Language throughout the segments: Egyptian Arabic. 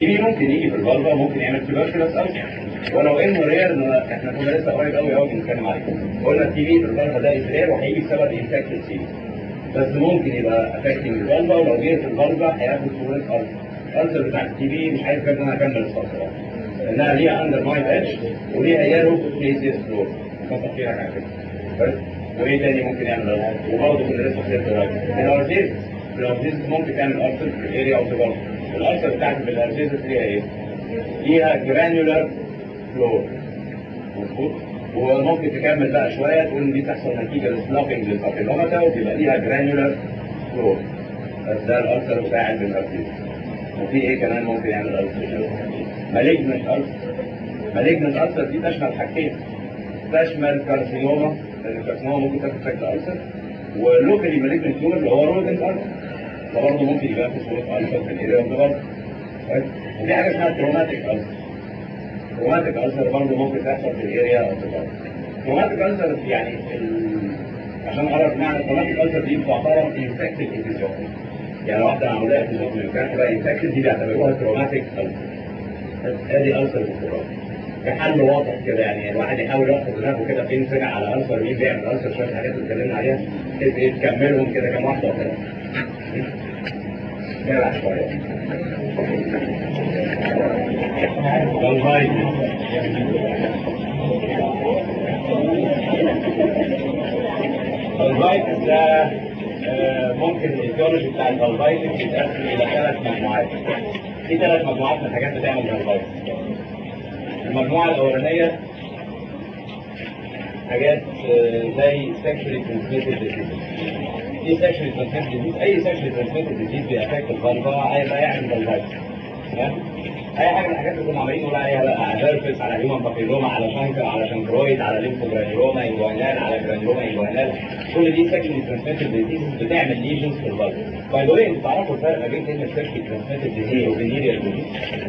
دي ممكن يجي في الفالفا ممكن يعمل تيبركلوس ألسر ولو انه رير احنا كنا لسه قريب قوي قوي بنتكلم عليه قلنا التي بي في الفالفا ده رير وهيجي بسبب انفكتد سي بس ممكن يبقى افكتنج الفالفا ولو جه في الفالفا هياخد صوره ألسر الألسر بتاعت التي بي مش عايز كده ان انا اكمل السطر انها ليها اندر مايند اتش وليها يارو كيسيس فلور فتح فيها على كده بس وايه تاني ممكن يعمل ألسر وبرضه كنا لسه في قريب الارتيز الارتيز ممكن تعمل ألسر في الاريا اوف ذا الألسر بتاعت الارتيز ليها ايه؟ ليها جرانيولار فلور مظبوط وممكن تكمل بقى شويه تقول ان دي تحصل نتيجه للسلوبنج للبابيلوماتا وبيبقى ليها جرانيولار فلور بس ده الالسر بتاع الارتيز وفي ايه كمان ممكن يعمل السر مالجنت السر مالجنت السر دي تشمل حاجتين تشمل كارسينوما لان الكارسينوما ممكن تاخد شكل السر ولوكالي مالجنت تيومر اللي هو رودنت السر ده برضه ممكن يبقى في صوره السر في الاريا برضه وفي حاجه اسمها تروماتيك السر تروماتيك السر برضه ممكن تحصل في الاريا او في الارض تروماتيك السر يعني ال... عشان اعرف معنى تروماتيك السر دي تعتبر انفكتد ابيزوتيك يعني واحده معموله ابيزوتيك كانت تبقى انفكتد دي بيعتبروها تروماتيك السر ادي السر في التراب كحل واضح كده يعني الواحد يحاول يحط دماغه كده فين سمع على السر مين بيعمل السر شويه حاجات اللي اتكلمنا عليها تكملهم كده كام واحده وكده جرع شويه الفايتس ده ممكن الايديولوجي بتاع الفايتس يتقسم الى ثلاث مجموعات في ثلاث مجموعات من الحاجات بتعمل الفايتس المجموعه الاولانيه حاجات زي sexually transmitted disease في sexually transmitted disease اي sexually transmitted disease بيأفكت الفالفا هيبقى يعمل الفايتس اي حاجه من الحاجات اللي كنا عمالين نقول عليها بقى على هيربس على هيومن بابيلوما على شانكر على شانكرويد على ليمفوجرانيلوما انجوانال على جرانيلوما انجوانال كل دي سكشن ترانسميتد ديزيز بتعمل ليجنز في البلد باي ذا واي انتوا تعرفوا الفرق ما بين كلمه سكشن ترانسميتد ديزيز وفينيريال ديزيز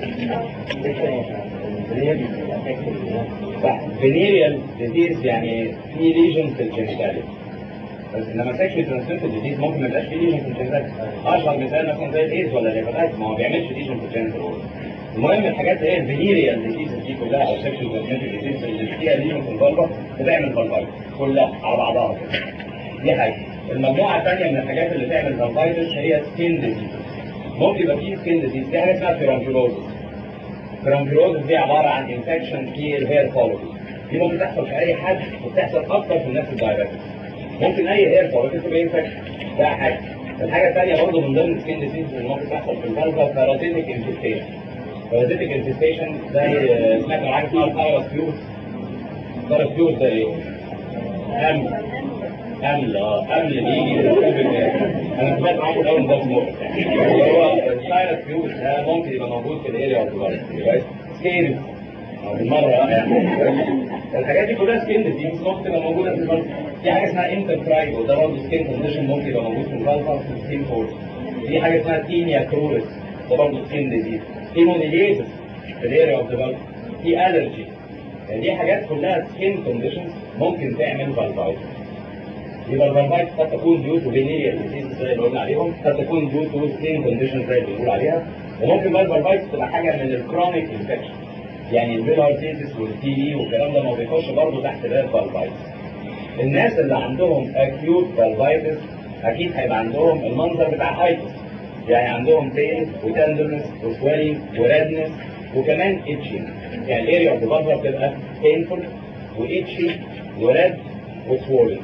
صح فينيريال ديزيز يعني في ليجن في الجينيتاليا بس انما سكشن ترانسميتد ديزيز ممكن ما يبقاش في ليجن في الجينيتاليا اشهر مثال مثلا زي الايدز ولا الهيباتايتس ما هو بيعملش ليجن في الجينيتاليا المهم الحاجات اللي هي الفينيريال ديزيز دي كلها او سكشن ترانسميتد ديزيز اللي فيها ليجن في الفالفا بتعمل فالفايتس كلها على بعضها كده دي حاجه المجموعه الثانيه من الحاجات اللي تعمل فالفايتس هي سكين ديزيز ممكن يبقى فيه سكين ديزيز دي حاجه اسمها فيرانكيلوزس فيرانكيلوزس دي عباره عن انفكشن في الهير فوليكل دي ممكن تحصل في اي حد وبتحصل اكتر في الناس الدايابيتس ممكن اي هير فوليكل تبقى انفكشن ده حاجه الحاجه الثانيه برضه من ضمن السكين ديزيز اللي ممكن تحصل في الفالفا بارازيتيك انفكتيشن بارازيتيك انفكتيشن زي سمعت عن حاجه اسمها باراسبيوس باراسبيوس ده ايه؟ امل امل اه امل بيجي من الكوفيد انا سمعت معاكم الاول ده اسمه هو الباراسبيوس ده ممكن يبقى موجود في الاريا اوف سكين بالمره يعني الحاجات دي كلها سكين ديزيز ممكن تبقى موجوده في الفالفا في حاجه اسمها انترفرايد وده برضه سكين كونديشن ممكن يبقى موجود في الفالفا في السكين فورس في حاجه اسمها تينيا كرورس ده برضه سكين ديزيز في مونيليزس في الاريا اوف ذا في الرجي يعني دي حاجات كلها سكين كونديشنز ممكن تعمل فالفايتس يبقى الفالفايتس قد تكون ديو تو فينيريال ديزيز زي اللي قلنا عليهم قد تكون ديو تو سكين كونديشنز زي اللي بنقول عليها وممكن بقى الفالفايتس تبقى حاجه من الكرونيك انفكشن يعني البيلارتيتس والتي بي والكلام ده ما بيخش برضه تحت باب فالفايتس الناس اللي عندهم اكيوت فالفايتس اكيد هيبقى عندهم المنظر بتاع هايتس يعني عندهم بين وتندرنس وسويلنج وريدنس وكمان اتشنج يعني الاريا اوف ذا بتبقى بينفول واتشي وريد وسوولن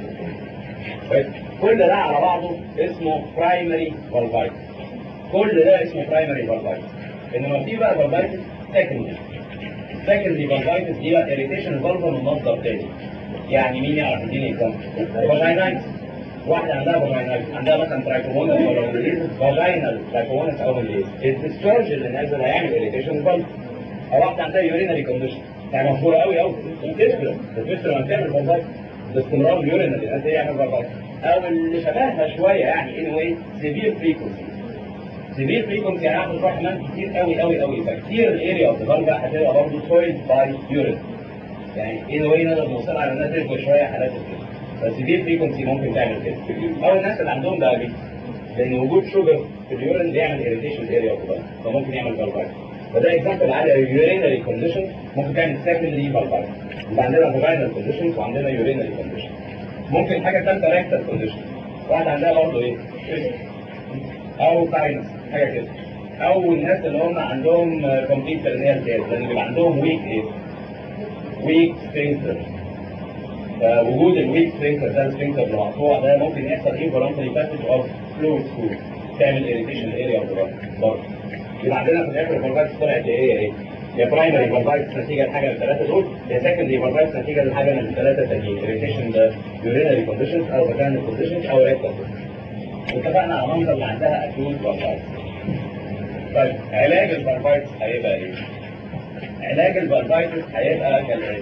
كل ده على بعضه اسمه برايمري فالفايتس كل ده اسمه برايمري فالفايتس انما في بقى فالفايتس سكندري سكندري فالفايتس دي بقى اريتيشن الفالفا من مصدر تاني يعني مين يعرف يديني اكزامبل فاجينايتس واحده عندها فاجينايتس عندها مثلا ترايكومونس ولا مونيليز فاجينال ترايكومونس او مونيليز الديسشارج اللي نازل هيعمل اريتيشن الفالفا او واحده عندها يورينري كونديشن يعني مشهوره قوي قوي الفيسترا الفيسترا لما بتعمل فالفايتس باستمرار اليورينري الناس يعمل فالفايتس او اللي شبهها شويه يعني اني واي سيفير فريكونسي سيفير فريكونسي يعني هاخد روح حمام كتير قوي قوي قوي فكتير الاريا اوف ذا هتبقى برضه سويد باي يورين يعني اني واي نقدر نوصل على الناس تشبه شويه حالات كده فالسيفير فريكونسي ممكن تعمل كده او الناس اللي عندهم دايابيتس لان وجود شوجر في اليورين بيعمل اريتيشن الاريا اوف ذا فممكن يعمل فالفايتس فده اكزامبل على يورينري كونديشن ممكن تعمل سكندري فالفايتس يبقى عندنا فاجينال كونديشنز وعندنا يورينري كونديشن ممكن حاجه ثالثه ريكتال كونديشن واحد عندها برضه ايه؟ او ساينس حاجه كده او الناس اللي هم عندهم كومبليت بيرنيال جاز لان بيبقى عندهم ويك ايه؟ ويك سفنكتر فوجود الويك سفنكتر ده السفنكتر اللي مقطوع ده ممكن يحصل ايه فولنتري باسج اوف فلويد فود تعمل اريتيشن اريا اوف برضه يبقى عندنا في الاخر الفالفايتس طلعت ايه ايه؟ يا برايمري فالفايتس نتيجه لحاجه من الثلاثه دول يا سكندري فالفايتس نتيجه لحاجه من الثلاثه التانيين اريتيشن ده يورينري كونديشنز او فاجينال كونديشنز او ريكتال اتفقنا على منظر اللي عندها اكيوت فالفايتس طيب علاج الفالفايتس هيبقى ايه؟ علاج الفالفايتس هيبقى كالاتي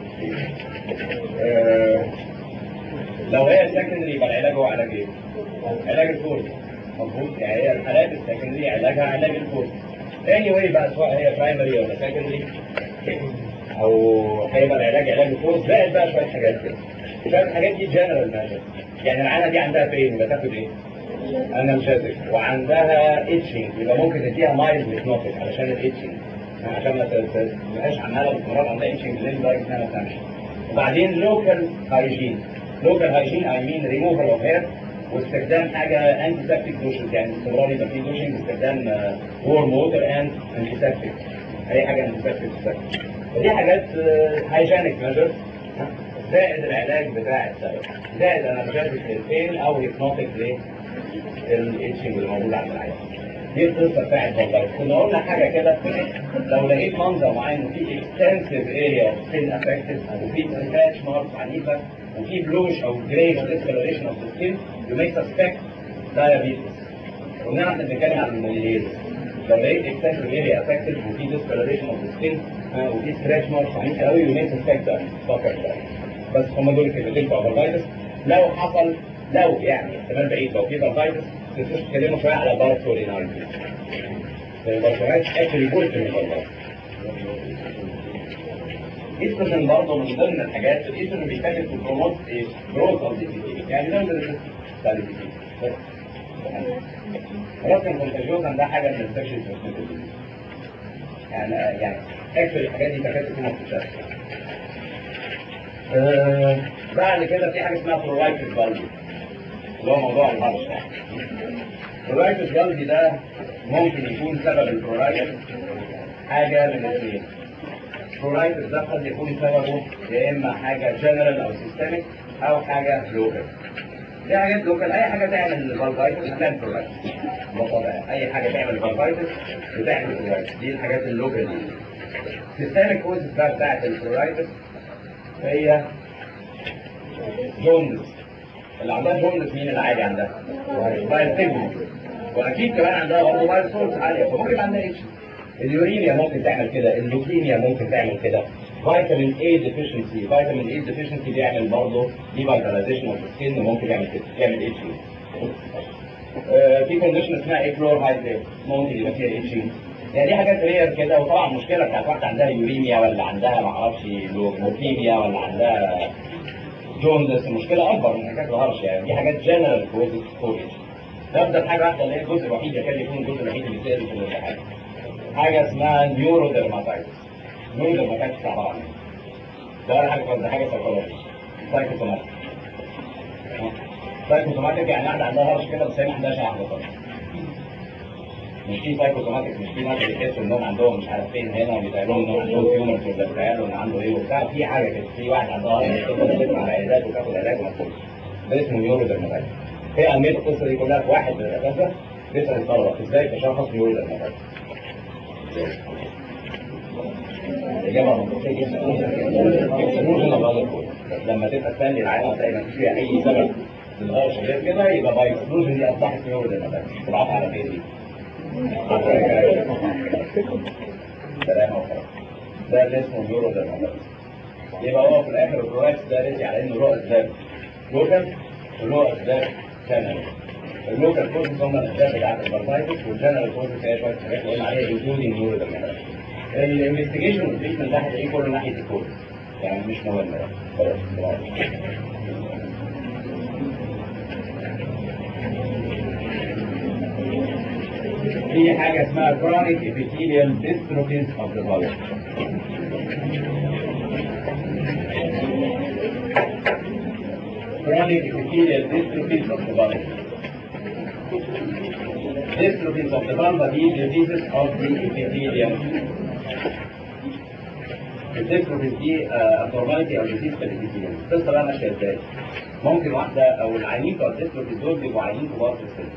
آه لو هي سكندري يبقى العلاج هو علاج ايه؟ علاج الكورس مظبوط يعني هي الحالات السكندري علاجها علاج الكورس اني واي بقى سواء هي برايمري ولا سكندري او هيبقى العلاج علاج الكورس زائد بقى شويه حاجات كده شويه الحاجات دي جنرال ماشي يعني العينه دي عندها فين يبقى تاخد ايه؟ انالجيزك وعندها اتشنج يبقى ممكن تديها مايلد هيبنوتيك علشان الاتشنج عشان ما تبقاش عماله باستمرار عندها اتشنج لين لدرجه انها ما تنامش وبعدين لوكال هايجين لوكال هايجين اي مين ريموفال اوف هير واستخدام حاجه انتي سبتيك دوشز يعني باستمرار يبقى في دوشنج باستخدام وورم ووتر اند انتي سبتيك اي حاجه انتي سبتيك فدي حاجات هايجينيك ميجرز زائد العلاج بتاع السبب زائد انالجيزك للبين او هيبنوتيك للاتشنج اللي موجود عند العيان دي القصه بتاعت فالفايتس كنا قلنا حاجه كده لو لقيت منظر معين وفي اكستنسيف اريا اوف سكين افكتد وفي سكاتش ماركس عنيفه وفي بلوش او جريش ديسكولوريشن اوف ذا سكين يو ميك سسبكت دايابيتس قلنا احنا بنتكلم عن المونيليز لو لقيت اكستنسيف اريا افكتد وفي ديسكولوريشن اوف ذا سكين وفي سكراتش ماركس عنيفه قوي يو ميك سسبكت ده بس هم دول كلمتين بتوع فالفايتس لو حصل لو يعني احتمال بعيد لو في فالفايتس تنسوش تتكلموا شويه على باراسولينايتس الباراسولينايتس اكشلي جزء من الفالفايتس ايستروجين برضه من ضمن الحاجات الايستروجين بيتكلم في بروموت جروث اوف دي يعني ده من بتاع الدي بس خلاص الكونتاجيوزن ده حاجه من السكشن يعني يعني اكشلي الحاجات دي تكاد تكون ما بتتشافش آه بعد كده في حاجه اسمها برولايتس بالبي اللي هو موضوع الهرش البرولايتس بالبي ده ممكن يكون سبب البرولايتس حاجه من الاثنين البرولايتس ده قد يكون سببه يا اما حاجه جنرال او سيستميك او حاجه لوكال دي حاجات لوكال اي حاجه تعمل الفالفايتس هتعمل برولايتس ده طبيعي اي حاجه تعمل الفالفايتس بتعمل برولايتس دي الحاجات اللوكال دي سيستميك كوزز بقى بتاعت البرولايتس هي جوندس اللي عندها جوندس مين اللي عادي عندها؟ بايرسيجمنت واكيد كمان عندها برضه بايرسولز عاليه فممكن يبقى عندها اتش اليوريميا ممكن تعمل كده اللوكيميا ممكن تعمل كده فيتامين اي ديفيشنسي فيتامين اي ديفيشنسي بيعمل برضه ديفيتاليزيشن اوف السكين وممكن يعمل كده يعمل اتش في كونديشن اسمها اي كلور هايدريت ممكن يبقى فيها اتش يعني دي حاجات رير كده وطبعا المشكله بتاعت واحده عندها يوريميا ولا عندها ما اعرفش لوكيميا ولا عندها جوندس المشكله اكبر من حكايه الهرش يعني دي حاجات جنرال كويزز ستوريج نبدا حاجه واحده اللي هي الجزء الوحيد يكاد يكون الجزء الوحيد اللي بيتسال في الامتحان حاجه اسمها نيورو ديرماتايتس نيورو ديرماتايتس عباره عن ده ولا حاجه خالص ده حاجه سايكولوجي سايكوسوماتيك سايكوسوماتيك يعني واحده عندها هرش كده بس هي ما عندهاش واحده خالص مش في سايكوسوماتيك مش في ناس بيحسوا انهم عندهم مش عارف فين هنا وبيتقال لهم انهم عندهم تيومرز ولا بيتقال ان عنده ايه وبتاع في حاجه كده في واحد عندها هرش تفضل تسمع العيادات وتاخد علاج مفهوم ده اسمه نيورو ديرماتايتس هي اهميه القصه دي كلها في واحد من الدكاتره بيسال الطلبه ازاي تشخص نيورو ديرماتايتس الإجابة منطقية جدا اكسكلوجن اوف اذر كوز لما تبقى تسلي العينة وتلاقي ما فيش فيها أي سبب للغرش غير كده يبقى باي اكسكلوجن دي أصبحت نيورو ديرماتايتس تبعت على فين دي؟ سلامة وخلاص ده اللي اسمه نيورو ديرماتايتس يبقى هو في الآخر البرولاكس ده رجع على إنه له أسباب لوكال وله أسباب جنرال اللوكال كوزز هم الأسباب بتاعت البرتايتس والجنرال كوزز هي شوية حاجات اللي قلنا عليها انكلودنج نيورو ديرماتايتس الانفستيجيشن والتريتمنت ده هتلاقيه كله ناحيه الكود يعني مش مهم ده خلاص في حاجه اسمها chronic epithelial dystrophies of the body chronic epithelial dystrophies of the body dystrophies of the vulva دي diseases of the epithelium الديستروفيز دي ابنورماليتي او ديزيز في الابيثيليوم القصه بقى ماشيه ازاي؟ ممكن واحده او العيانين بتوع الديستروفيز دول بيبقوا عيانين كبار في السن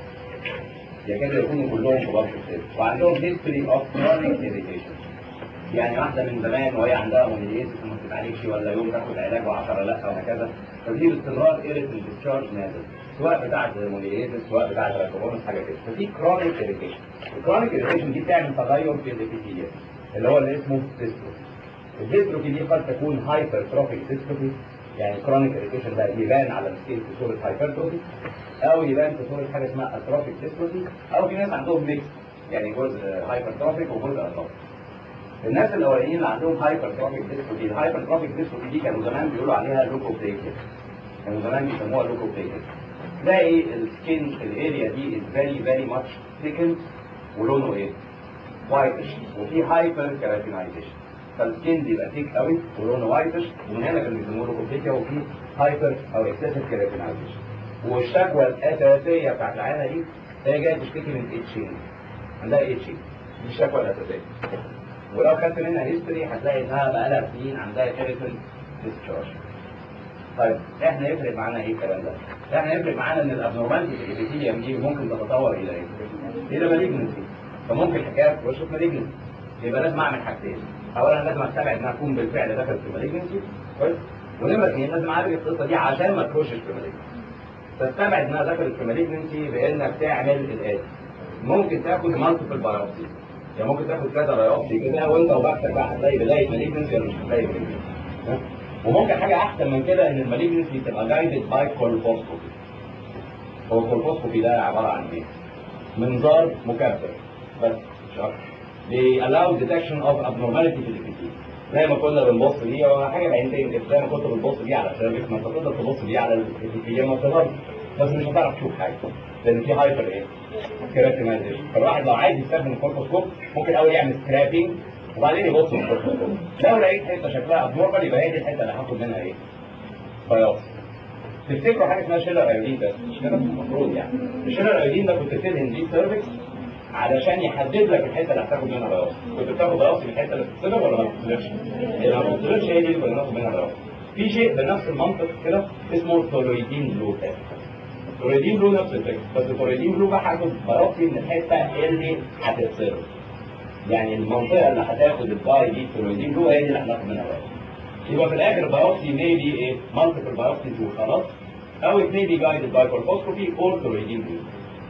يكادوا يكونوا كلهم كبار في السن وعندهم هيستوري اوف كرونيك اريتيشن يعني واحده من زمان وهي عندها اونيليزيس وما بتتعالجش ولا يوم تاخد علاج و10 لا وهكذا فدي باستمرار ايريتنت ديسشارج نازل سواء بتاعت مونيليزيس سواء بتاعت راكوبونس حاجه كده فدي كرونيك اريتيشن الكرونيك اريتيشن دي بتعمل تغير في الابيثيليوم اللي هو اللي اسمه ديستروفي الديستروفي دي قد تكون هايبر تروفيك ديستروفي يعني كرونيك اريتيشن ده يبان على السكين في صوره هايبرتروفي او يبان في صوره حاجه اسمها اتروفيك ديستروفي او في ناس عندهم ميكس يعني جزء هايبرتروفيك وجزء اتروفيك الناس الاولانيين اللي عندهم هايبرتروفيك ديستروفي الهايبرتروفيك ديستروفي دي كانوا زمان بيقولوا عليها لوكوبليكيا كانوا زمان بيسموها لوكوبليكيا تلاقي السكين الاريا دي از فيري فيري ماتش ثيكند ولونه ايه؟ وايتش وفي هايبر كيراتينايزيشن فالسكين بيبقى ثيك قوي ولونه وايتش ومن هنا كانوا بيسموه لوكوبليكيا وفي هايبر او اكسسيف كيراتينايزيشن والشكوى الاساسيه بتاعت العيانه دي هي جايه تشتكي من اتشينج عندها اتشينج دي الشكوى الاساسيه ولو خدت منها هيستوري هتلاقي انها بقى لها سنين عندها كيراتين ديسشارج طيب احنا يفرق معانا ايه الكلام ده؟ احنا يفرق معانا ان الابنورمالتي في الابيثيليوم دي ممكن تتطور الى ايه؟ الى مالجنسي فممكن حكايه تخش في مالجنسي يبقى لازم اعمل حاجتين اولا لازم استبعد انها تكون بالفعل دخلت في مالجنسي كويس ونمره اثنين لازم اعالج القصه دي عشان ما تخشش في مالجنسي تستبعد انها دخلت في مالجنسي بانك تعمل الاتي ممكن تاخد مالتيبل بايوبسي يعني ممكن تاخد كذا بايوبسي كده وانت وبحثك بقى هتلاقي بدايه مالجنسي ولا مش هتلاقي مالجنسي وممكن حاجه احسن من كده ان المالجنسي تبقى جايدد باي كولفوسكوبي هو الكولفوسكوبي ده عباره عن ايه؟ منظار مكبر بس مش اكتر بيallow detection of abnormality في الابيثيل زي ما كنا بنبص بيه هو حاجه بعينتين كده زي ما كنت بتبص بيه على السيرفيس ما انت تقدر تبص بيه على الابيثيل ما بتقدرش بس مش هتعرف تشوف حاجه لان في هايبر ايه؟ كيراتينايزيشن فالواحد لو عايز يستخدم الكولفوسكوب ممكن اول يعمل سكرابينج وبعدين يبص في الكولفوسكوب لو لقيت حته شكلها ابنورمال يبقى هي دي الحته اللي هاخد منها ايه؟ بايوبسي تفتكروا حاجه اسمها شيلر ايودين ده مش كده المفروض يعني الشيلر ايودين ده كنت بتدهن دي سيرفكس علشان يحدد لك الحته اللي هتاخد منها بايوبسي كنت بتاخد بايوبسي من الحته اللي بتتصدر ولا ما بتتصدرش؟ اللي ما بتتصدرش هي دي اللي كنا بناخد منها بايوبسي في شيء بنفس المنطق كده اسمه تولويدين بلو تيست تولويدين بلو نفس الفكره بس التولويدين بلو بقى هاخد بايوبسي من الحته اللي هتتصدر يعني المنطقه اللي هتاخد الباي دي تولويدين بلو هي دي اللي هناخد منها بايوبسي يبقى في الاخر البايوبسي ميبي ايه مالتيبل بايوبسيز وخلاص او it may be guided by colposcopy or toroidine blue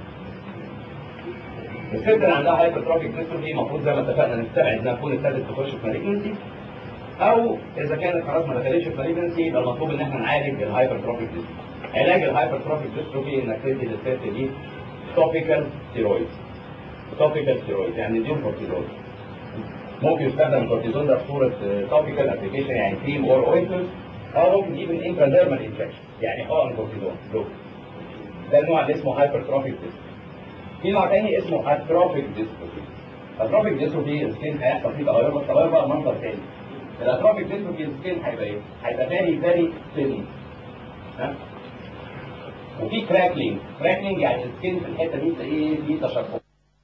الست اللي عندها هايبرتروفيك ديستروفي المفروض زي ما اتفقنا نستبعد انها تكون ابتدت تخش في مالجنسي او اذا كانت خلاص ما دخلتش في مالجنسي يبقى المطلوب ان احنا نعالج الهايبرتروفيك ديستروفي علاج الهايبرتروفيك ديستروفي انك تدي للست دي توبيكال ستيرويد توبيكال ستيرويد يعني نديهم كورتيزون ممكن يستخدم الكورتيزون ده في صوره توبيكال ابلكيشن يعني كريم اور اوينتمنت او ممكن يجيب انتراديرمال انجكشن يعني حقن كورتيزون لو ده النوع اللي اسمه هايبرتروفيك ديستروفي في نوع تاني اسمه اتروفيك ديستروفي اتروفيك ديستروفي السكين هيحصل فيه تغير بس تغير بقى منظر تاني الاتروفيك ديستروفي السكين هيبقى ايه؟ هيبقى فيري فيري ثين ها وفي كراكلينج كراكلينج يعني السكين في الحته دي تلاقيه فيه تشقق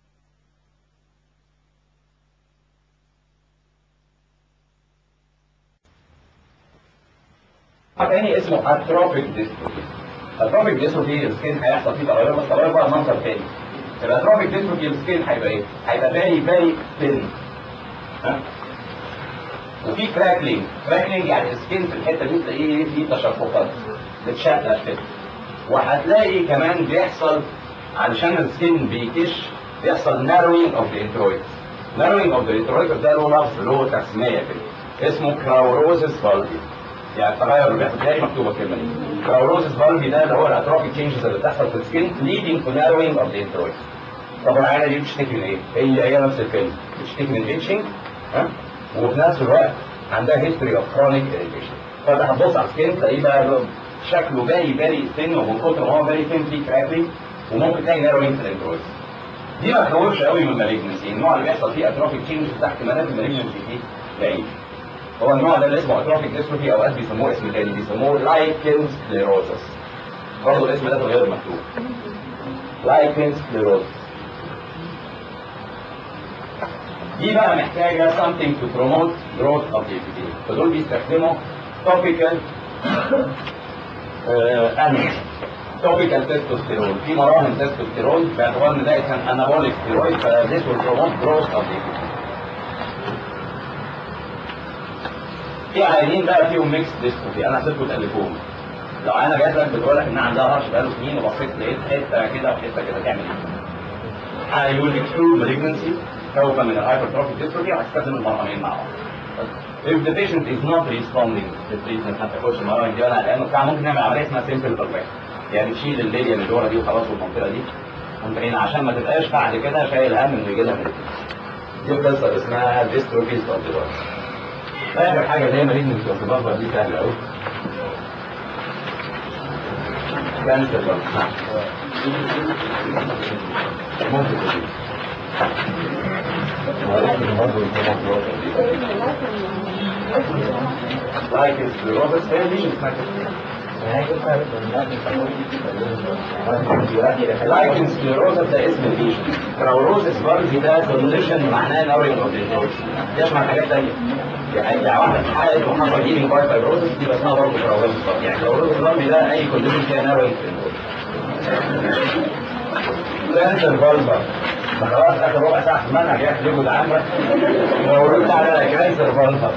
تاني اسمه اتروفيك ديستروفي اتروفيك ديستروفي السكين هيحصل فيه تغير بس تغير بقى منظر تاني الاتروفيك ديستروفي السكين هيبقى ايه؟ هيبقى فيري فيري ثين ها وفي كراكلينج كراكلينج يعني السكين في الحته دي تلاقيه فيه تشققات بتشقق كده وهتلاقي كمان بيحصل علشان السكين بيكش بيحصل ناروينج اوف ذا انترويد ناروينج اوف ذا انترويد ده له لفظ له تسميه كده اسمه كراوروزس فالفي يعني التغير اللي بيحصل تلاقي مكتوبه الكلمه دي كراوروزس فالفي ده اللي هو الاتروفيك تشينجز اللي بتحصل في السكين ليدنج تو ناروينج اوف ذا انترويد طب العيله دي بتشتكي من ايه؟ هي هي نفس الكلمه بتشتكي من اتشنج ها وفي نفس الوقت عندها هيستوري اوف كرونيك اريتيشن فانت هتبص على السكين تلاقيه بقى شكله فيري فيري ثين ومن كتر ما هو فيري ثين في كراكلينج وممكن تلاقي ناروينج في الانترويد دي ما تخوفش قوي من المالجنسي النوع اللي بيحصل فيه اتروفيك تشينج تحت احتمالات المالجنسي فيه بعيد هو النوع ده اللي اسمه اتروفيك ديستروفي اوقات بيسموه اسم تاني بيسموه لايكن سكليروزس برضه الاسم ده غير مكتوب لايكن سكليروزس دي بقى محتاجة something to promote growth of the epithelium فدول بيستخدموا topical انمي topical testosterone في مراهم تستوستيرون باعتبار ان ده كان anabolic steroid ف this will promote growth of the epithelium في عيانين بقى فيهم ميكس ديستروفي انا سبته تالفوهم لو انا جات لك بتقول لك انها عندها هرش بقاله سنين وبصيت لقيت حته كده وحته كده تعمل ايه؟ I will exclude malignancy خوفا من الهايبرتروفيك ديستروفي وهستخدم المرهمين مع بعض. If the patient is not responding to treatment ما تاخدش المرهم دي ولا لانه بتاع ممكن نعمل عمليه اسمها سيمبل بالباك يعني تشيل الليبيا اللي جوه دي وخلاص والمنطقه دي ممكن عشان ما تبقاش بعد كده شايل هم انه يجي لها دي قصه اسمها ديستروفيز اوف ذا اخر حاجه اللي هي مالجنسي اوف ذا دي سهله قوي كانسر ممكن تجيب لايك سكليروزس هي دي لايكن سكليروزس ده اسم الليجن كراوروزس برضه ده كونديشن معناه نورينج اوف ذا يشمل حاجات تانية يعني واحدة في حالة وحصل ايدنج باي فايبروزس دي اسمها برضه كراوروزس يعني كراوروزس برضه ده اي كونديشن فيها نورينج كانسر فالفا خلاص اخر ربع ساعه في المنهج يحلبوا العامه لو ردت على كانسر فالفا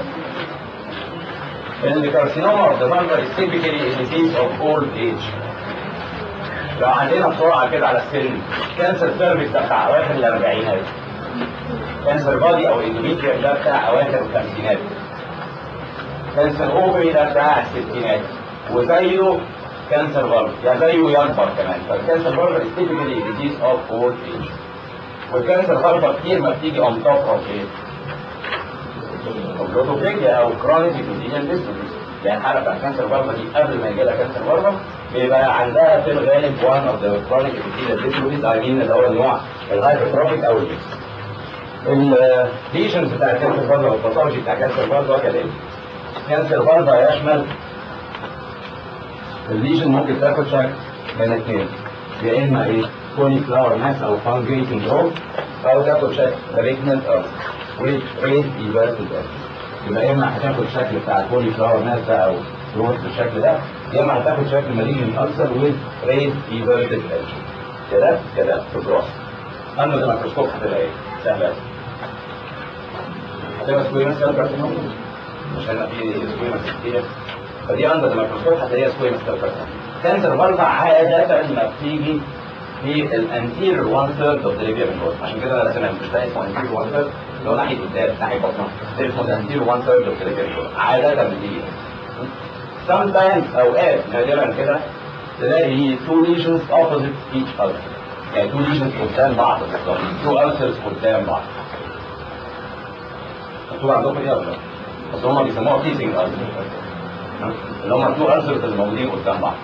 الكارسينوما اوف ذا فالفا is typically a disease of old age لو عندنا بسرعه كده على السن كانسر سيرفيس ده بتاع اواخر الاربعينات كانسر بادي او اندوميتريال ده بتاع اواخر الخمسينات كانسر اوفري ده بتاع الستينات وزيه كانسر برضه يعني زيه يكبر كمان فالكانسر برضه is typically a disease of old age والكانسر برضه كتير ما بتيجي on top of ايه؟ بروتوبيجيا او كرونيك epithelial dystrophy يعني الحاله بتاع الكانسر برضه دي قبل ما يجي لها كانسر برضه بيبقى عندها في الغالب one of the chronic epithelial dystrophies I mean اللي هو النوع الهايبرتروفيك او الجيس الليشنز بتاع الكانسر برضه والباثولوجي بتاع الكانسر برضه كالاتي كانسر برضه يشمل الليجن ممكن تاخد شكل من اثنين يا اما ايه كوني فلاور ماس او فانجي سندروم او تاخد شكل بريجننت او ويت ريد ايفيرتد يبقى اما هتاخد شكل بتاع الكوني فلاور ماس ده او جروث بالشكل ده يا اما هتاخد شكل مالين اكثر ويز ريد ايفيرتد كده كده في الجروث اما الميكروسكوب هتبقى ايه؟ سهله هتبقى سكويرس سيل كارسينوما مش هيبقى في سكويرس كتير فدي اندر الميكروسكوب هتلاقيها سكويرس سيل كارسينوما كانسر برضه عادة ما بتيجي في الانتيريور 1 ثيرد اوف ذا ليبيا من عشان كده انا رسمها مش ده اسمه انتيريور 1 ثيرد اللي هو ناحيه قدام ناحيه بطنها ده اسمه الانتيريور 1 ثيرد اوف ذا ليبيا من عادة بتيجي sometimes اوقات نادرا كده تلاقي two lesions opposite each other يعني two lesions قدام بعض بالظبط two ulcers قدام بعض مكتوب عندكم ايه ولا بس هم بيسموها teasing ulcers اللي هم two ulcers الموجودين قدام بعض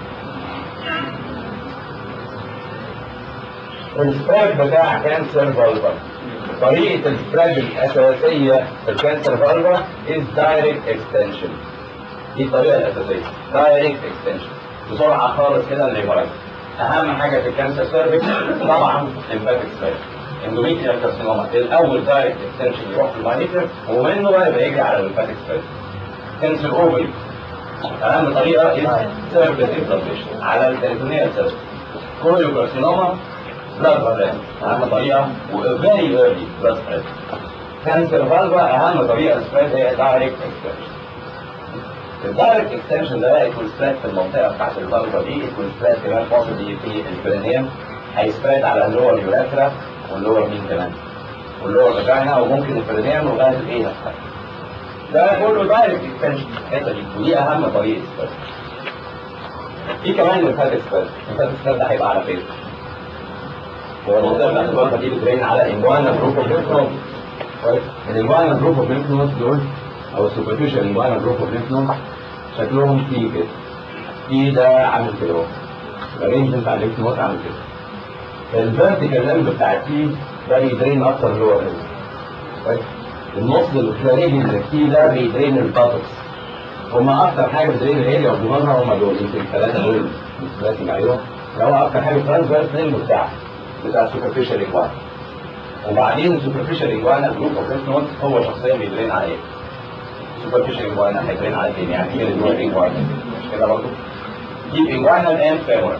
السبريد بتاع كانسر فالفا طريقة السبريد الأساسية في الكانسر فالفا is direct extension دي الطريقة الأساسية direct extension بسرعة خالص كده الليفرايز أهم حاجة في الكانسر سيرفيس طبعا lymphatic سبريد اندوميتريال كارسينوما الأول دايركت اكستنشن يروح في المانيتر ومنه بقى يبقى يجي على الليمفاتيك سبريد كانسر اوفري أهم طريقة is سيرفيس inflammation على البريتونيال سيرفيس كوريو كارسينوما بلاد برين اهم طريقه وفيري ايرلي بلاد سبريد كانسر فالفا اهم طريقه سبريد هي دايركت اكستنشن الدايركت اكستنشن ده يكون سبريد في المنطقه بتاعت الفالفا دي يكون سبريد كمان بوسيبلي في البرينيوم هيسبريد على اللور يوريثرا واللور مين كمان واللور فاجينا وممكن البرينيوم لغايه الايه نفسها ده كله دايركت اكستنشن الحته دي ودي اهم طريقه سبريد في كمان الليمفاتيك سبريد الليمفاتيك سبريد ده هيبقى على فين؟ هو المنطقه بتاعت البلطه دي بتبين على انجوانا جروب اوف ليمف نود الانجوانا جروب اوف ليمف نود دول او السوبرفيشال انجوانا جروب اوف ليمف نود شكلهم في كده في ده عامل كده اهو الارينجمنت بتاع الليمف نود عامل كده الفيرتيكال لمب بتاع التي ده بيدرين اكتر لور كويس النص الفلاني اللي فيه ده بيدرين الباتوكس هما اكتر حاجه بتدرين الاريا وجمالها هما دول يمكن الثلاثه دول دلوقتي عليهم هو اكتر حاجه ترانسفيرس لمب بتاع بتاع السوبرفيشال ايكوان وبعدين السوبرفيشال ايكوان جروب اوف لينف نودز هو شخصيا بيدرين على ايه؟ السوبرفيشال ايكوان هيدرين على فين يعني ايه اللي هو الايكوان مش كده برضه؟ دي ايكوانال اند فيمورال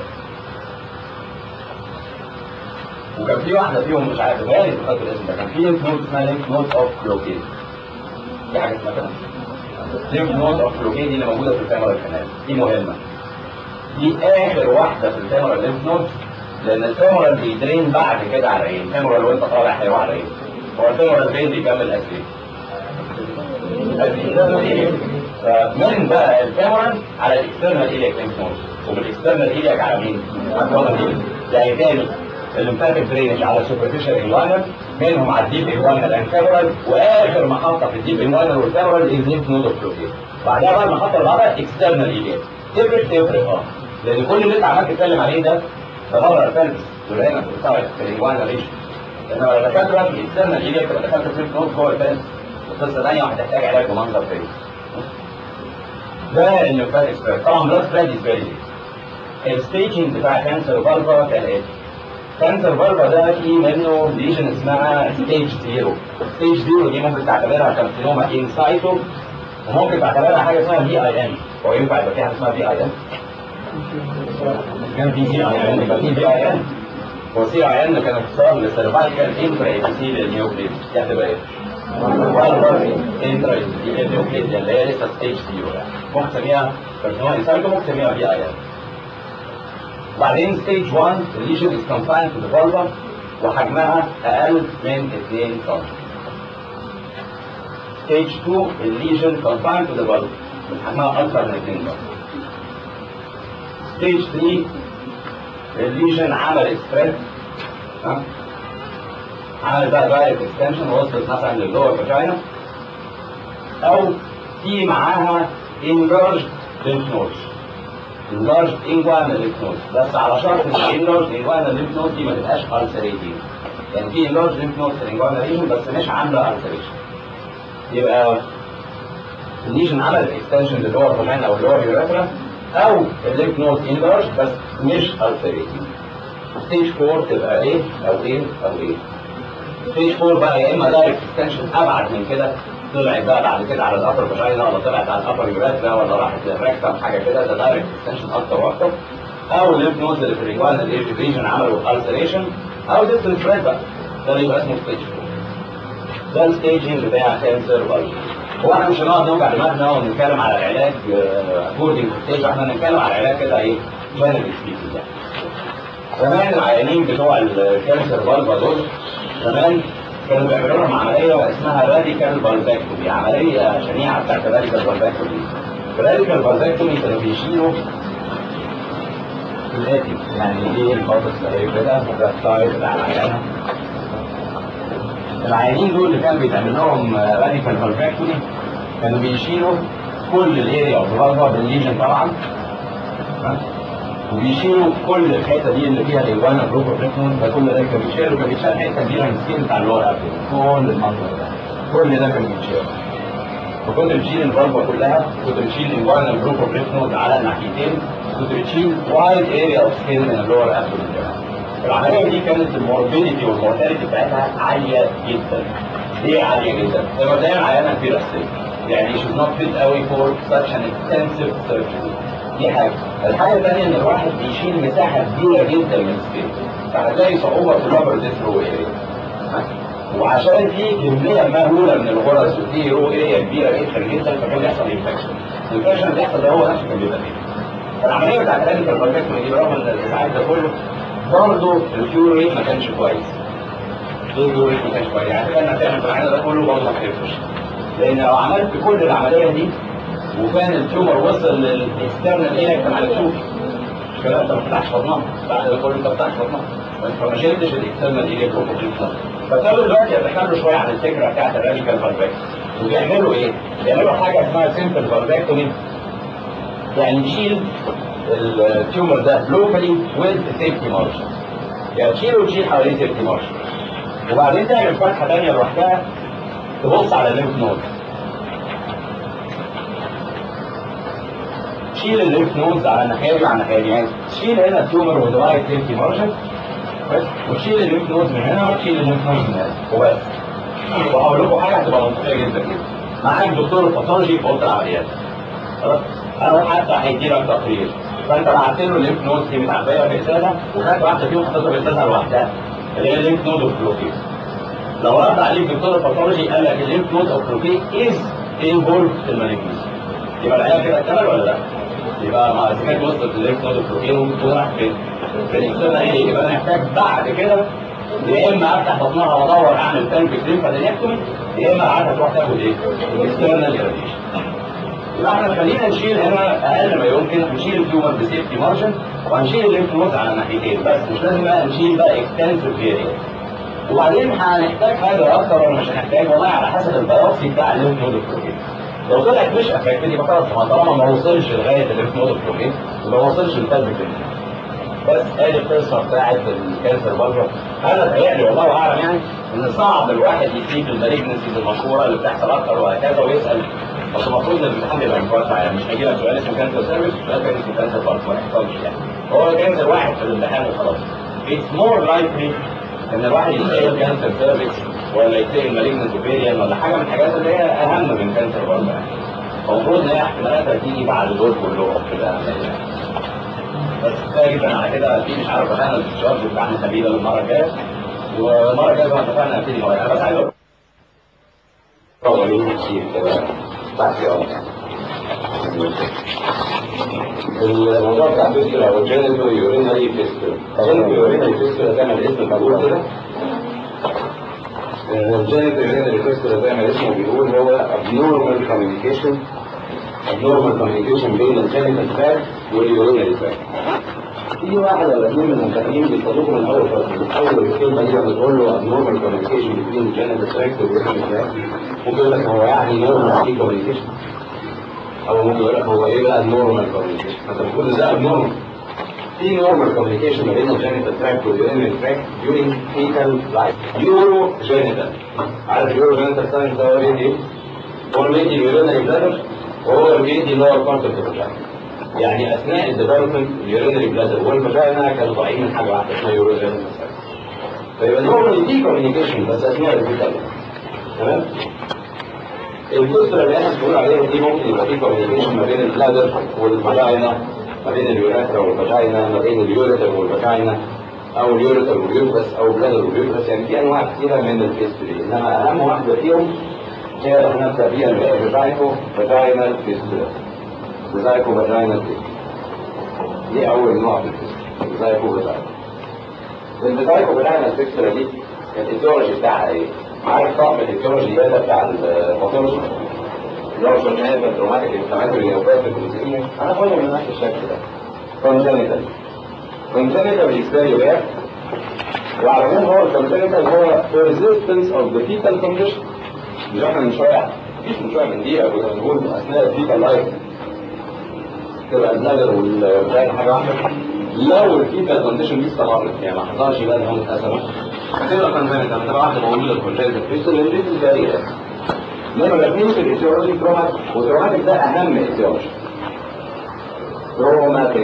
وكان في واحده فيهم مش عارف غالي فاكر الاسم ده كان في لينف نود اسمها لينف نود اوف بلوكيد دي حاجه اسمها كده لينف نود اوف بلوكيد دي اللي موجوده في الفيمورال كانال دي مهمه دي اخر واحده في الفيمورال لينف نود لان الفيمورال بيدرين بعد كده على ايه؟ الفيمورال وانت طالع هيروح على ايه؟ هو الفيمورال فين بيكمل اسفل فمن بقى الفيمورال على الاكسترنال ايلياك لينف نود وبالاكسترنال ايلياك على مين؟ على الفيمورال يعني تاني الليمفاتيك درينج على سوبرفيشال انوانر منهم على الديب انوانر اند فيمورال واخر محطه في الديب انوانر والفيمورال از لينف نود اوف بلوكيد بعدها بقى المحطه اللي بعدها اكسترنال ايلياك تفرق تفرق اه لان كل اللي انت عمال تتكلم عليه ده ده بره الفلس دول هنا في في الانوانر ريش انما لو دخلت بقى في الاكسترنال ايلياك تبقى دخلت في اللينف نود جوه الفلس وقصه ثانيه وهتحتاج علاج بمنظر تاني ده الليمفاتيك سبريد طبعا بلاد سبريد از فيري الستيجنج بتاع كانسر فالفا كالاتي كانسر فالفا ده في منه ليجن اسمها ستيج زيرو ستيج زيرو دي ممكن تعتبرها كارسينوما انسايتو وممكن تعتبرها حاجه اسمها في اي ان هو ينفع يبقى في حاجه اسمها في اي ان كان في سي اي ان يبقى في في اي ان هو سي اي ان كان اختصار لسيرفايكال انترا ايبيثيليال نيوكليس دي هتبقى ايه؟ انترا ايبيثيليال نيوكليس اللي هي لسه ستيج زيرو يعني ممكن تسميها كارسينوما انسايتو ممكن تسميها في اي ان وبعدين ستيج 1 الليجن از كونفايند تو ذا فالفا وحجمها اقل من 2 سم ستيج 2 الليجن كونفايند تو ذا فالفا حجمها اكثر من 2 سم ستيج 3 الليجن عمل سبريد عمل بقى دايركت اكستنشن وصلت مثلا للور فاجينا او في معاها انلارج لينف نودز اللارج انجوانا ليف نود بس على شرط ان اللارج انجوانا ليف نود دي ما تبقاش السريتين يعني في اللارج ليف نود في الانجوانا ريجن بس مش عامله السريشن يبقى الليجن عملت اكستنشن للور فاجينا او اللور يوريثرا او الليف نود انلارج بس مش السريتين ستيج 4 تبقى ايه او ايه او ايه ستيج 4 بقى يا اما دايركت اكستنشن ابعد من كده طلعت بقى بعد كده على الابر فاجينا ولا طلعت على الابر يوريثرا ولا راحت للريكتم حاجه كده ده دايركت اكستنشن اكتر واكتر او الليمف نودز اللي في الريجوان الايج ريجن عملوا السريشن او ديستنس سبريد بقى ده اللي يبقى اسمه ستيج 4 ده الستيجنج بتاع كانسر فالف هو احنا مش هنقعد نوجع دماغنا ونتكلم على العلاج اكوردنج ستيج احنا هنتكلم على العلاج كده ايه جنرال سبيكينج يعني زمان العيانين بتوع الكانسر فالفا دول زمان كانوا بيعملوا لهم عمليه اسمها راديكال فالفاكتومي عمليه شنيعه بتاعت الراديكال فالفاكتومي الراديكال فالفاكتومي كانوا بيشيلوا الاتي يعني ايه الباطس اللي كده ده السايد بتاع العيانه العيانين دول اللي كانوا بيتعمل لهم راديكال فالفاكتومي كانوا بيشيلوا كل الاريا اوف الفالفا بالليجن طبعا وبيشيلوا كل الحته دي اللي فيها الالوانا جروب اوف ده كل ده كان بيشيل وكان بيشيل حته كبيره من السكين بتاع اللور ابل كل المنظر ده كل ده كان بيتشيل فكنت بتشيل الفالفا كلها كنت بتشيل الالوانا جروب اوف على الناحيتين كنت بتشيل وايد اريا اوف سكين من اللور ابل العمليه دي كانت الموربيديتي والمورتاليتي بتاعتها عاليه جدا ليه عاليه جدا؟ لما دايما عيانه كبيره السن يعني she's not fit قوي for such an extensive surgery دي حاجة الحاجة الثانية ان الواحد بيشيل مساحة كبيرة جدا من السكين فهتلاقي صعوبة في الرابر ديثرو اريا وعشان في كمية مهولة من الغرز وفي رو اريا كبيرة جدا جدا فكان بيحصل انفكشن الانفكشن اللي بيحصل ده هو نفسه كان بيبقى فيه العملية بتاعت الراديكال فالفاكتومي دي برغم ان الاسعاف ده كله برضه الكيور ريت ما كانش كويس الكيور ريت ما كانش كويس يعني كان هتعمل في العينة ده كله برضه ما هيفرش لان لو عملت كل العملية دي وكان التيومر وصل للاكسترنال ايه كان هتشوف مش كده انت ما فتحش بطنها بعد ده كله انت ما فتحش بطنها فما شلتش الاكسترنال ايه جروب فابتدوا دلوقتي يتخلوا شويه عن الفكره بتاعت الراديكال فالفاكتومي وبيعملوا ايه؟ بيعملوا حاجه اسمها سيمبل فالفاكتومي يعني نشيل التيومر ده لوكالي ويز سيفتي مارجن يعني تشيل وتشيل حوالين سيفتي مارشن وبعدين تعمل فتحه ثانيه لوحدها تبص على الليمف نود تشيل الليمف نودز على الناحيه دي وعلى الناحيه دي يعني تشيل هنا التيومر ودرايت سيفتي مارشن بس وتشيل الليمف نودز من هنا وتشيل الليمف نودز من هنا وبس وهقول لكم حاجه هتبقى منطقيه جدا جدا معاك دكتور الباثولوجي في اوضه العمليات خلاص او حتى هيدي لك تقرير فانت بعت له الليمف نودز دي متعبيه في ازازه وخدت واحده فيهم حطيتها في ازازه لوحدها اللي هي الليمف نود اوف بلوكيز لو رد عليك دكتور الباثولوجي قال لك الليمف نود اوف بلوكيز از انفولد في المالجنس يبقى العيال كده اكتمل ولا لا؟ يبقى مع اذا كانت وصلت الليمف نود اوف بلوكيز ممكن تكون راحت فين؟ في الاكسترنال ايه؟ يبقى انا محتاج بعد كده يا اما افتح بطنها وادور اعمل بانك ليمفادينكتومي يا اما ابعتها تروح تاخد ايه؟ اكسترنال ايراديشن يبقى احنا خلينا نشيل هنا اقل ما يمكن نشيل التيومر بسيفتي مارجن وهنشيل الليمف نود على ناحيتين بس مش لازم بقى نشيل بقى اكستنسيف اريا وبعدين هنحتاج حاجه اكتر ولا مش هنحتاج والله على حسب البيوبسي بتاع الليمف نود البروتين لو طلعت مش افكتد يبقى خلاص ما طالما ما وصلش لغايه الليمف نود البروتين يبقى ما وصلش للبلفيك بس ادي القصه بتاعت الكانسر بره انا تهيألي والله اعلم يعني ان صعب الواحد يسيب المالجنسيز المشهوره اللي بتحصل اكتر وهكذا ويسال بس المفروض ان الامتحان يبقى متوسع يعني مش هيجي لك سؤال اسمه كانسر سيرفيس سؤال تاني اسمه كانسر بارت ما يحصلش يعني هو كانسر واحد في الامتحان وخلاص اتس مور لايكلي ان الواحد يسال كانسر سيرفيس ولا يسال مالجنس اوبيريان ولا حاجه من الحاجات اللي هي اهم من كانسر بارت يعني المفروض ان هي احتمالاتها تيجي بعد دول كلهم في الاهميه بس كفايه جدا على كده في مش عارف انا الشارج بتاعنا سبيله المره الجايه والمره الجايه زي ما اتفقنا هبتدي مرة انا بس عايز اقول كتير كده بعد يوم الموضوع بتاع فيستولا او جينيتو يورينري فيستولا جينيتو يورينري فيستولا زي ما الاسم بيقول كده الجينيتو يورينري فيستولا زي ما الاسم بيقول هو abnormal communication abnormal communication بين الجينيتال تراك واليورينري تراك في واحد ولا اثنين من المتابعين بيصدقوا من اول من اول الكلمه دي لما تقول له abnormal communication between الجينيتال تراك واليورينري تراك ممكن يقول لك هو يعني normal في communication او ممكن يقول لك هو ايه بقى النورمال كوميونيكيشن فانت بتقول ده abnormal في نورمال كوميونيكيشن ما بين الجينيتال تراك واليورينري تراك during fetal life يورو جينيتال عارف اليورو جينيتال ساينس ده هو بيدي هو بيدي اليورينري بلادر وهو اللي بيدي اللور كونتنت الفاجينا يعني اثناء الديفلوبمنت اليورينري بلادر والفاجينا كانوا طالعين من حاجه واحده اسمها يورو جينيتال فيبقى نورمال في كوميونيكيشن بس اثناء الفيتال تمام الكسرة اللي احنا بنقول عليها دي ممكن يبقى في كوميونيكيشن ما بين البلادر والفاجينا ما بين اليوريثرا والفاجينا ما بين اليوريثر والفاجينا او اليوريثر واليوترس او بلادر واليوترس يعني في انواع كثيره من الفيستولي انما اهم واحده فيهم هي اللي احنا نبدا بيها اللي هي فاجينو فاجينال فيستولا فاجينو فاجينال فيستولا دي اول نوع في الفيستولا فاجينو فاجينال الفاجينو فاجينال فيستولا دي الاتيولوجي بتاعها ايه؟ عارف طقم الاتيولوجي ده بتاع الباثولوجي اللي هو شفناه في الدروماتيك انفلاماتوري او بس الكونسيميا انا خدهم من نفس الشكل ده كونجنتال كونجنتال بالنسبه لي بقى وعلى العموم هو الكونجنتال هو resistance of the fetal condition مش احنا من شويه مفيش من شويه من دقيقه كنا بنقول اثناء الفيتال لايف تبقى البلادر والبلاد حاجه واحده لو الفيتال كونديشن دي استمرت يعني ما حصلش بقى ان هو اتقسم تبقى كونجنتال انت واحده موجوده في كونجنتال فيستول اللي دي البارية لما الاثنين في الايتيولوجي تروماتيك وتروماتيك ده اهم ايتيولوجي تروماتيك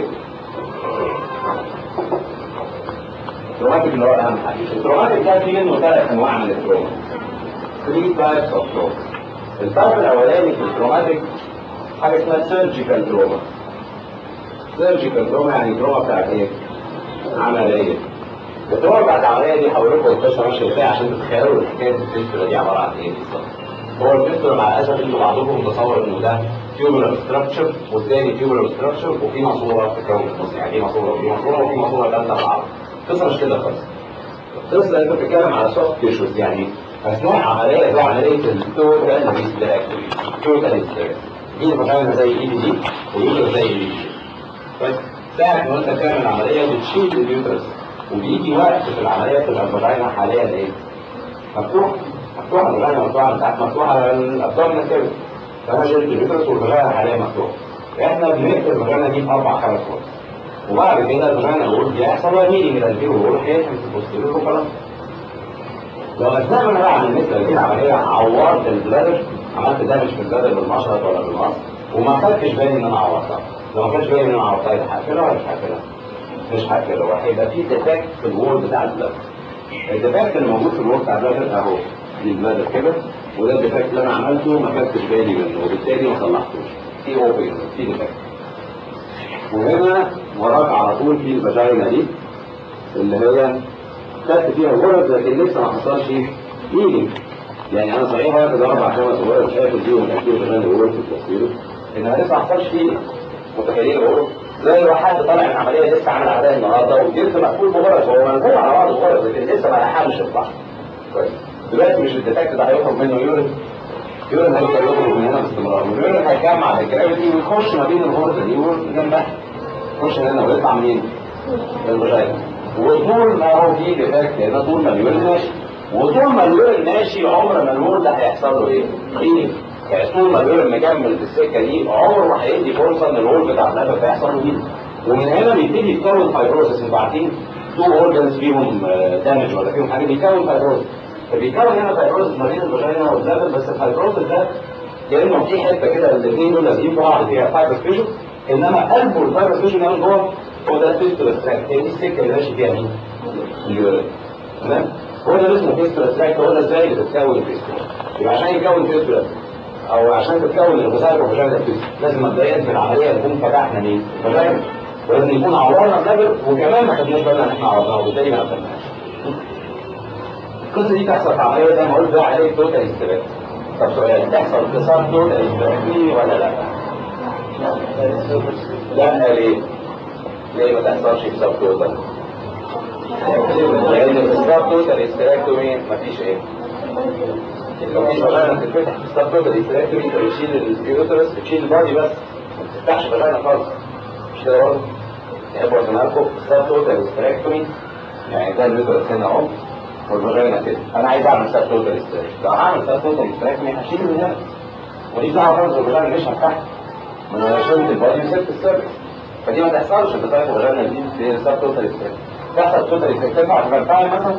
تروماتيك اللي هو اهم حاجه التروماتيك ده في منه ثلاث انواع من التروما 3 تايبس اوف تروما الطرف الاولاني في التروماتيك حاجه اسمها سيرجيكال تروما سيرجيكال تروما يعني تروما بتاعت ايه؟ عمليه التروما بتاعت العمليه دي هقول لكم القصه ماشيه ازاي عشان تتخيلوا الحكايه الفيستولا دي عباره عن ايه بالظبط هو الفيستولا مع الاسف انتوا بعضكم متصور انه ده تيوبولار ستراكشر والثاني تيوبولار ستراكشر وفي ماسوره في الكون النص يعني دي ماسوره وفي ماسوره وفي ماسوره ثالثه في العرض القصه مش كده خالص القصه انت بتتكلم على سوفت تيشوز يعني اثناء عمليه زي عمليه التوتال ريستراكتوري توتال ريستراكتوري دي الفاجينا زي الاي بي دي واليوترس زي الاي بي دي بس ساعه ما انت بتعمل عمليه بتشيل اليوترس وبيجي وقت في العمليه بتبقى الفاجينا حاليا ايه؟ مفتوحه مفتوحه الفاجينا مفتوحه ساعات مفتوحه على الابدومينال كده فانا شلت اليوترس والفاجينا حاليا مفتوحه احنا بنقفل الفاجينا دي باربع خمس فرص وبعد كده الفاجينا الوول بيحصل لها ميلينج الانتيريور وول هيفهم في البوستيريور وخلاص لو اثناء ما انا بعمل مثل هذه العمليه عورت البلادر عملت دامج في البلادر بالمشرط ولا بالمقص وما خدتش بالي ان انا عورتها لو ما خدتش بالي ان انا عورتها يبقى هقفلها ولا مش هقفلها؟ مش هقفلها وهيبقى في ديفكت في الوول بتاع البلادر الديفكت اللي موجود في الوول بتاع البلادر اهو دي البلادر كده وده الديفكت اللي انا عملته ما خدتش بالي منه وبالتالي ما صلحتوش في اوبن في ديفكت وهنا وراك على طول في الفاجينا دي اللي هي خدت فيها غرز لكن لسه ما حصلش هيلينج يعني انا صحيح واخد اربع خمس غرز شايف فيهم الاكيد كمان غرز في التصوير انما لسه ما حصلش فيه متخيلين غرز زي لو حد طالع من عمليه لسه عامل عمليه النهارده والجلد مقفول بغرز هو منزول على بعض غرز لكن لسه ما لحقش يطلع كويس دلوقتي مش الديتكت ده هيخرج منه يورين يورين هيفضل يخرج من هنا باستمرار واليورين هيجمع بالجرافيتي ويخش ما بين الغرزه دي وجنبها يخش هنا ويطلع منين؟ من الفاجينا وطول ما هو في ديفكت هنا طول ما اليورين ماشي وطول ما اليورين ماشي عمر ما الوول ده هيحصل له ايه؟ هيلينج يعني طول ما اليورين مكمل في السكه دي عمره ما هيدي فرصه ان الوول بتاع النفس هيحصل له هيلينج ومن هنا بيبتدي يتكون فايبروسس انتوا عارفين تو اورجنز فيهم دامج ولا فيهم حاجه بيكون فايبروسس فبيكون هنا فايبروسس ما بين الفاجينا والبلادر بس الفايبروسس ده يا اما في حته كده الاثنين دول لازقين في بعض فيها فايبر فيجن انما قلبه الفايبر فيجن من جوه هو ده الفيستولا تراك هي دي السكه اللي ماشي فيها مين؟ اليورين تمام؟ هو ده اللي اسمه فيستولا تراك هو ده ازاي اللي بتتكون فيستولا يبقى عشان يكون فيستولا او عشان تتكون الغذاء الفاجينا لازم مبدئيا في العمليه نكون فتحنا مين؟ الفاجينا ولازم يكون عورنا النبل وكمان ما خدناش بالنا ان احنا عورناه وبالتالي ما قفلناش القصه دي تحصل في عمليه زي ما قلت ده عمليه توتال استراك طب سؤال تحصل انتصار توتال استراك ولا لا؟ لا ليه؟ ليه ما تحصلش حساب توتال؟ لان حساب توتال استراكتومي مفيش ايه؟ لو مفيش فاجينا تتفتح حساب توتال استراكتومي انت بتشيل اليوترس بتشيل البادي بس ما بتفتحش فاجينا خالص مش كده برضه؟ تحبوا ارسمها لكم حساب توتال استراكتومي يعني ده اليوترس هنا اهو والفاجينا كده انا عايز اعمل حساب توتال استراكتومي لو هعمل حساب توتال استراكتومي هشيل من هنا ودي دعوه خالص بالفاجينا مش هفتحها من انا شلت البادي وسبت السيرفس فدي ما تحصلش انت طيب وغيرنا دي في حساب توتال استراك تحصل توتال استراك تنفع في مرتاح مثلا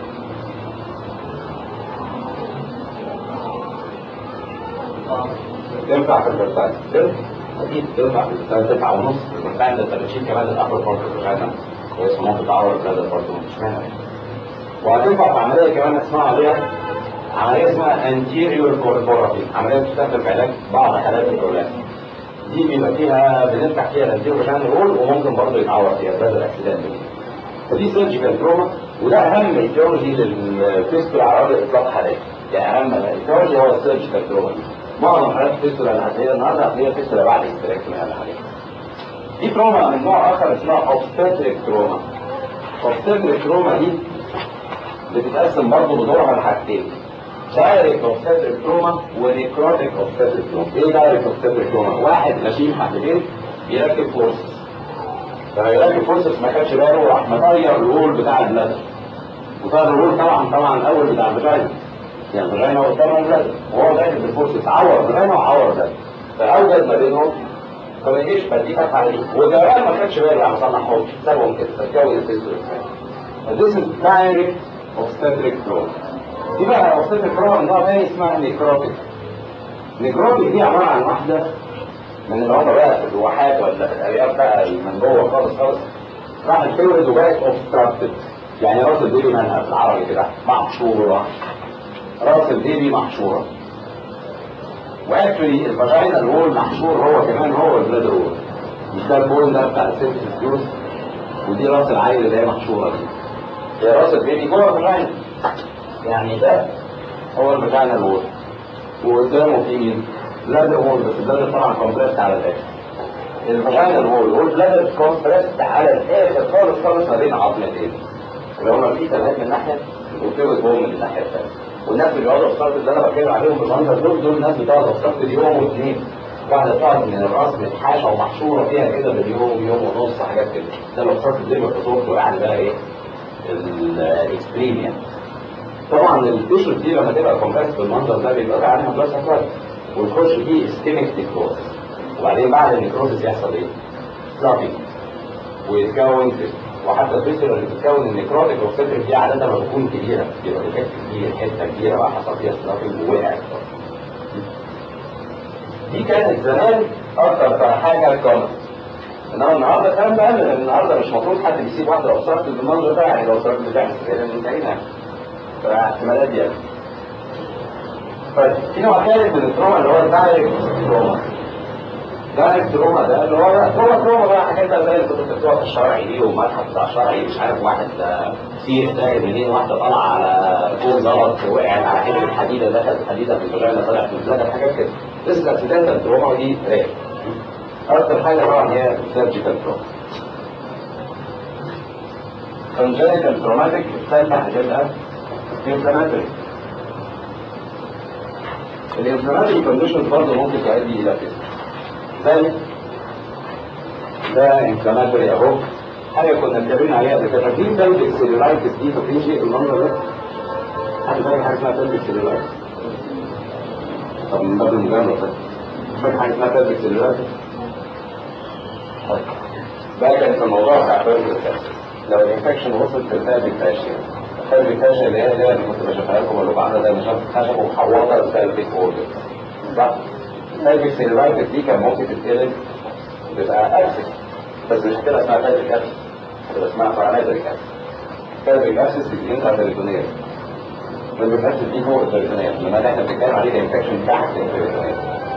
تنفع في المرتاح اكيد تنفع في المرتاح تنفع ونص المرتاح ده انت بتشيل كمان الابر بارت الغنى كويس ممكن تعور البلد برضه مش مانع وهتنفع في عمليه كمان اسمها عمليه عمليه اسمها anterior corporate عمليه بتستخدم في علاج بعض حالات الكولات دي بيبقى فيها بنفتح فيها الانتيرو عشان الرول وممكن برضه يتعور فيها بسبب الاكسيدنت فدي سيرجيكال تروما وده اهم ايديولوجي للفيستولا على وجه اطلاق حالات يعني اهم ايديولوجي هو السيرجيكال تروما معظم حالات الفيستولا اللي هتلاقيها النهارده هتلاقيها فيستولا بعد الاستراكشن ولا حاجه دي تروما من نوع اخر اسمها اوبستريك تروما اوبستريك تروما دي بتتقسم برضه بدورها لحاجتين دايركت اوبستريك تروما ونيكروتيك اوبستريك تروما ايه دايركت اوبستريك تروما واحد غشيم حبتين بيركب فورسز لما يركب فورسز ما خدش باله راح مغير الرول بتاع البلادر وطبعا الرول طبعا طبعا الاول بتاع الفاجينا يعني الفاجينا قدامه البلادر وهو داخل بالفورسز عور الفاجينا وعور البلادر فاوجد ما بينهم فما يجيش فدي فتحه عليه وكمان ما خدش باله راح صلحهم سابهم كده فتكون الفيستول This is direct obstetric trauma. دي بقى obstetric trauma من نوع تاني اسمها نيكروتيك. نيكروتيك دي عبارة عن واحدة من اللي هم بقى في الواحات ولا في الأرياف بقى من جوه خالص خالص راحت تولد وبقت obstructed. يعني راس البيبي مالها بالعربي كده محشورة. راس البيبي محشورة. واكشولي الفاجينا الوول محشور هو كمان هو البلاد وول. مش ده البول ده بتاع السيبسيس جوز ودي راس العيل اللي هي محشورة دي. هي راس البيبي جوه الفاجينا يعني ده هو الفاجينا الوول وقدامه في مين؟ بلاد وول بس البلاد طبعا كومبريست على الاخر الفاجينا الوول والبلاد كومبريست على الاخر خالص خالص ما بين عظمتين اللي هما في ثلاث من ناحيه وفي بوم من الناحيه الثانيه والناس اللي بيقعدوا في اللي انا بتكلم عليهم بالمنظر دول دول الناس بتقعد في يوم واثنين واحدة تقعد من الراس متحاشة ومحشورة فيها كده باليوم يوم ونص حاجات كده ده لو صارت الدنيا في صورته يعني بقى ايه الاكستريم يعني طبعا التيشرت دي لما تبقى كومباكت بالمنظر ده بيبقى بقى عليها بلس كويس وتخش فيه اسكيميك نيكروسس وبعدين بعد النيكروسس يحصل ايه؟ سلافينج ويتكون فيستول وحتى الفيستول اللي بتتكون النكروتيك اوبستريك دي عاده ما بتكون كبيره بيبقى ديفكت كبير حته كبيره بقى حصل فيها سلافنج ووقعت دي كانت زمان اكتر حاجه كومن انما النهارده الكلام ده لان النهارده مش المفروض حد بيسيب واحده اوبستراكت بالمنظر ده يعني لو اوبستراكت بتحصل كده انتهينا فاحتمالات دي يعني. طيب في نوع ثالث من التروما اللي هو الدايركت تروما دايركت تروما ده اللي هو تروما تروما بقى حاجات بقى زي اللي كنت بتكتبها في الشرعي دي والمتحف بتاع الشرعي مش عارف واحد سيخ داير منين واحده طالعه على كوم زلط وقعت على حته حديده دخلت الحديده في الفجاينا طلعت من الزلط حاجات كده لسه اكسيدنتال تروما ودي رير اكتر حاجه طبعا هي سيرجيكال تروما congenital traumatic الثالثه هتبقى inflammatory الانفلاماتوري كونديشنز برضه ممكن تؤدي الى كده زي ده انفلاماتوري اهو حاجه كنا اتكلمنا عليها قبل كده في بلفيك سيلولايتس دي فاكرين شيء المنظر ده؟ حد فاكر حاجه اسمها بلفيك سيلولايتس؟ طب من باب المجامله ده فاكر حاجه اسمها بلفيك سيلولايتس؟ ده كان في الموضوع بتاع بلفيك لو الانفكشن وصل في البلفيك فاشيا البلفيك فاشيا اللي هي اللي كنت بشوفها لكم اللي بعدها ده مش خشب ومحوطه البلفيك اورجن صح؟ البلفيك سيلولايتس دي كان ممكن تتقلب تبقى اكسس بس مش هتبقى اسمها بلفيك اكسس هتبقى اسمها بارامتريك اكسس بلفيك اكسس دي انت البريتونيه بلفيك اكسس دي فوق البريتونيه لما ده احنا بنتكلم عليه الانفكشن تحت البريتونيه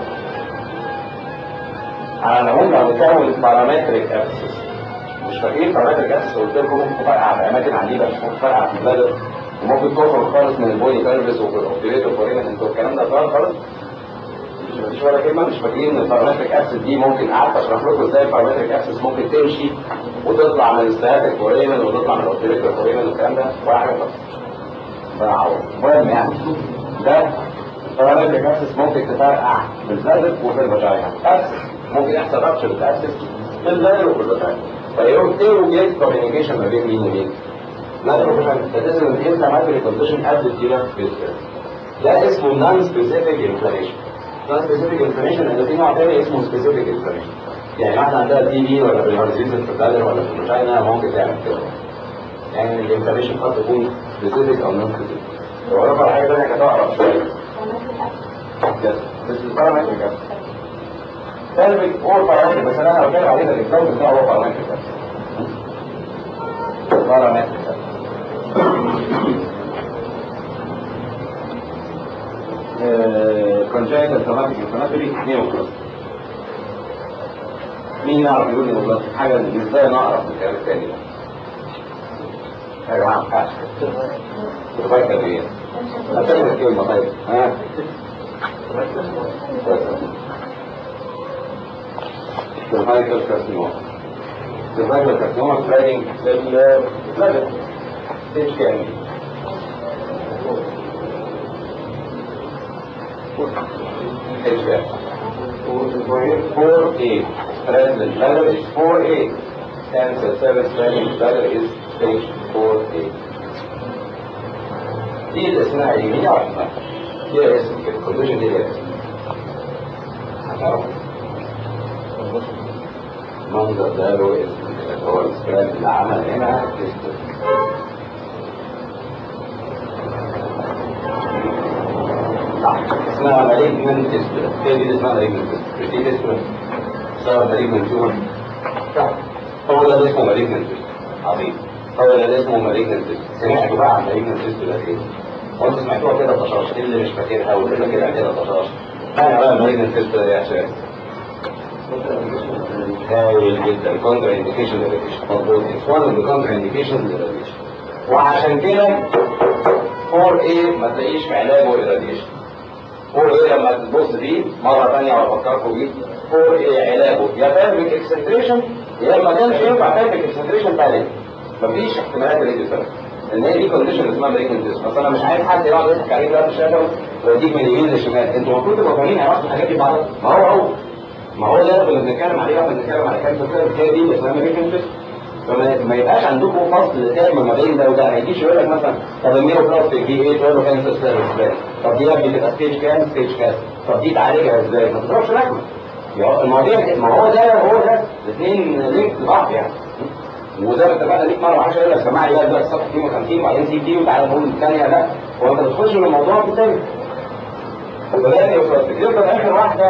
على العموم لو نكون بارامتريك اكسس مش فاكرين بارامتريك اكسس قلت لكم ممكن تفرقع في اماكن عجيبه مش ممكن تفرقع في البلد وممكن تخرج خالص من البوني بيرفس وفي الاوبتيريتور فورينا انتوا الكلام ده ظهر خالص مفيش ولا كلمه مش فاكرين ان البارامتريك اكسس دي ممكن قعدت اشرح لكم ازاي البارامتريك اكسس ممكن تمشي وتطلع من الستاتيك فوريمن وتطلع من الاوبتيريتور فوريمن والكلام ده ولا حاجه خالص المهم يعني ده البارامتريك اكسس ممكن تفرقع في البلد وفي الفاجينا اكسس ممكن يحصل رابشر الاكسس في البلد وفي الفاجينا فيوجد كوميونيكيشن ما بين مين ومين لا بروفيشن فلازم الانفلاماتوري كونديشن ادت الى ده اسمه نون سبيسيفيك انفلاميشن نون سبيسيفيك انفلاميشن لان في نوع تاني اسمه سبيسيفيك انفلاميشن يعني واحده عندها تي بي ولا بالهارزيز في البلد ولا في الفاجينا ممكن تعمل كده يعني الانفلاميشن قد تكون سبيسيفيك او نون سبيسيفيك لو رفع حاجه ثانيه كانت اقرب شويه بس البارامتريك pelvic هو بارامتر بس انا بتكلم عليه الاكزامبل بتاعه هو بارامتر بارامتر congenital traumatic inflammatory neoplasm مين يعرف يقول neoplasm حاجة ازاي نعرف من الكلام التاني ده يا جماعة ما ينفعش تفكر ايه؟ هتعمل الكلمة طيب ها؟ cervical carcinoma. Cervical carcinoma spreading cellular level. Stage كام؟ Stage كام؟ 4A. Spread level is 4A. Cancer cell spreading level is stage 4A. دي اللي اسمها ايه؟ مين يعرف اسمها؟ ليها اسم كده، الكونديشن دي ليها اسم. هتعرفوا؟ المنظر ده له اسم كده هو السكراب اللي عمل هنا تيست صح اسمها مالجمنت تيست هي دي اسمها مالجمنت تيست دي تيست اسمها مالجمنت تيومر صح هو ده اللي اسمه مالجمنت تيست عظيم هو ده اللي اسمه مالجمنت تيست سمعتوا بقى عن مالجمنت تيست ده ايه؟ وانتوا سمعتوها كده طشاش ايه اللي مش فاكرها واللي فاكرها كده طشاش انا بقى مالجمنت تيست ده يا شباب هايل جدا كونتر انديكيشن للراديشن مظبوط اتس وان اوف ذا كونتر انديكيشن للراديشن وعشان كده 4A ما تلاقيش في علاجه الراديشن 4A لما تبص فيه مره ثانيه وافكركم بيه 4A علاجه يا فالفيك اكسنتريشن يا ما كانش ينفع فالفيك اكسنتريشن ثاني مفيش احتمالات راديو ثانيه ان هي دي كونديشن اسمها بريكنتس بس انا مش عايز حد يقعد يضحك عليك بقى في الشارع ويديك من اليمين للشمال انتوا المفروض تبقوا فاهمين علاقه الحاجات دي بعض ما هو هو ما هو ده اللي بنتكلم عليه واحنا بنتكلم على كانسر سيرفس هي دي اللي اسمها بريكنتس فما ما يبقاش عندكم فصل تام ما بين ده وده ما يجيش يقول لك مثلا طب الميرو بلاستيك دي ايه تقول له كانسر سيرفس طب دي يا ابني تبقى ستيج كام ستيج كام طب دي تعالجها ازاي ما تضربش رقم المواضيع ما هو ده هو ده الاثنين لينك لبعض يعني وزي ما اتفقنا ليك مره 10 يقول لك سمعني بقى دلوقتي صفحه 52 وبعدين سي دي وتعالى نقول الثانيه لا هو انت بتخش من الموضوع بالتاني وبدأت يوصل يفضل اخر واحده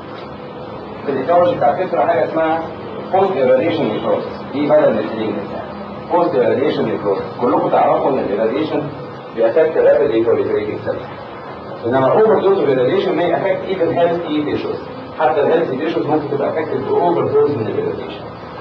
في الايكولوجي بتاع الفكره حاجه اسمها بوست ايراديشن نيكروسس دي بدل من الاثنين بوست ايراديشن نيكروسس كلكم تعرفوا ان الايراديشن بيأفكت رابid proliferating cells انما اوفر دوز اوف ايراديشن may affect even healthy tissues حتى الهيلثي تيشوز ممكن تبقى افكتد باوفر دوز من الايراديشن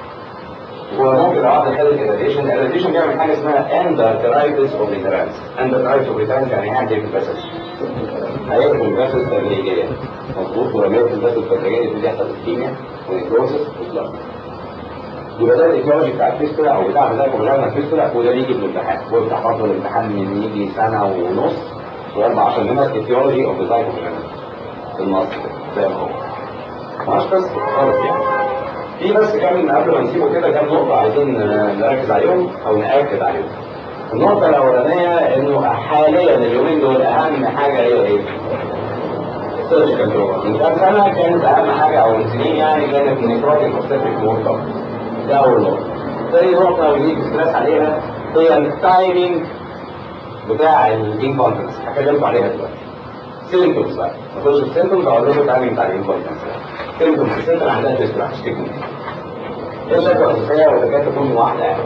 وممكن لو واحد خد الايراديشن الايراديشن بيعمل حاجه اسمها اندرترايتس اوبليترانس اندرترايتس اوبليترانس يعني هيعمل ايه في البسل هيقفل البسل التدريجيه مظبوط ولما يقفل البسل التدريجيه يبتدي يحصل اسكيميا ونيكروسس وبلاك يبقى ده الايكولوجي بتاع الفيستولا او بتاع بتاع بروجرام الفيستولا وده بيجي في الامتحان ويفتح برضه الامتحان من يجي سنه ونص سؤال ب 10 نمر ايكولوجي اوف ذا زايكوبلازم النص زي ما هو مش بس خالص يعني في بس كام قبل ما نسيبه كده كام نقطة عايزين نركز عليهم أو نأكد عليهم. النقطة الأولانية إنه حاليا اليومين دول أهم حاجة هي إيه؟ السيرجيكال تروما. من كام سنة كانت أهم حاجة أو من سنين يعني كانت نيكروتيك أوبستريك مورتال. ده أول نقطة. تاني نقطة ودي ستريس عليها هي التايمينج بتاع الانكونفرنس هكلمكم عليها دلوقتي. سيمتومز بقى نخش في السيمتومز اقول لكم التايمينج بتاع الانكونفرنس سيمتومز الست عندها تسمع تشتكي ايه شكوى اساسيه وتكاد تكون واحده يعني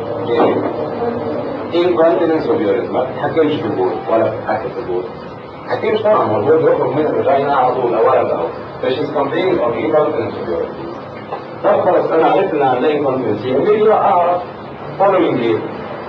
incontinence of urine ما بتتحكمش في البول ولا بتتحكم في البول ما بتتحكمش طبعا هو البول بيخرج من الفاجينا على طول اولا ده اهو فشيز complaining of incontinence of urine طب خلاص انا عرفت ان عندها incontinence يهمني بقى اعرف following ايه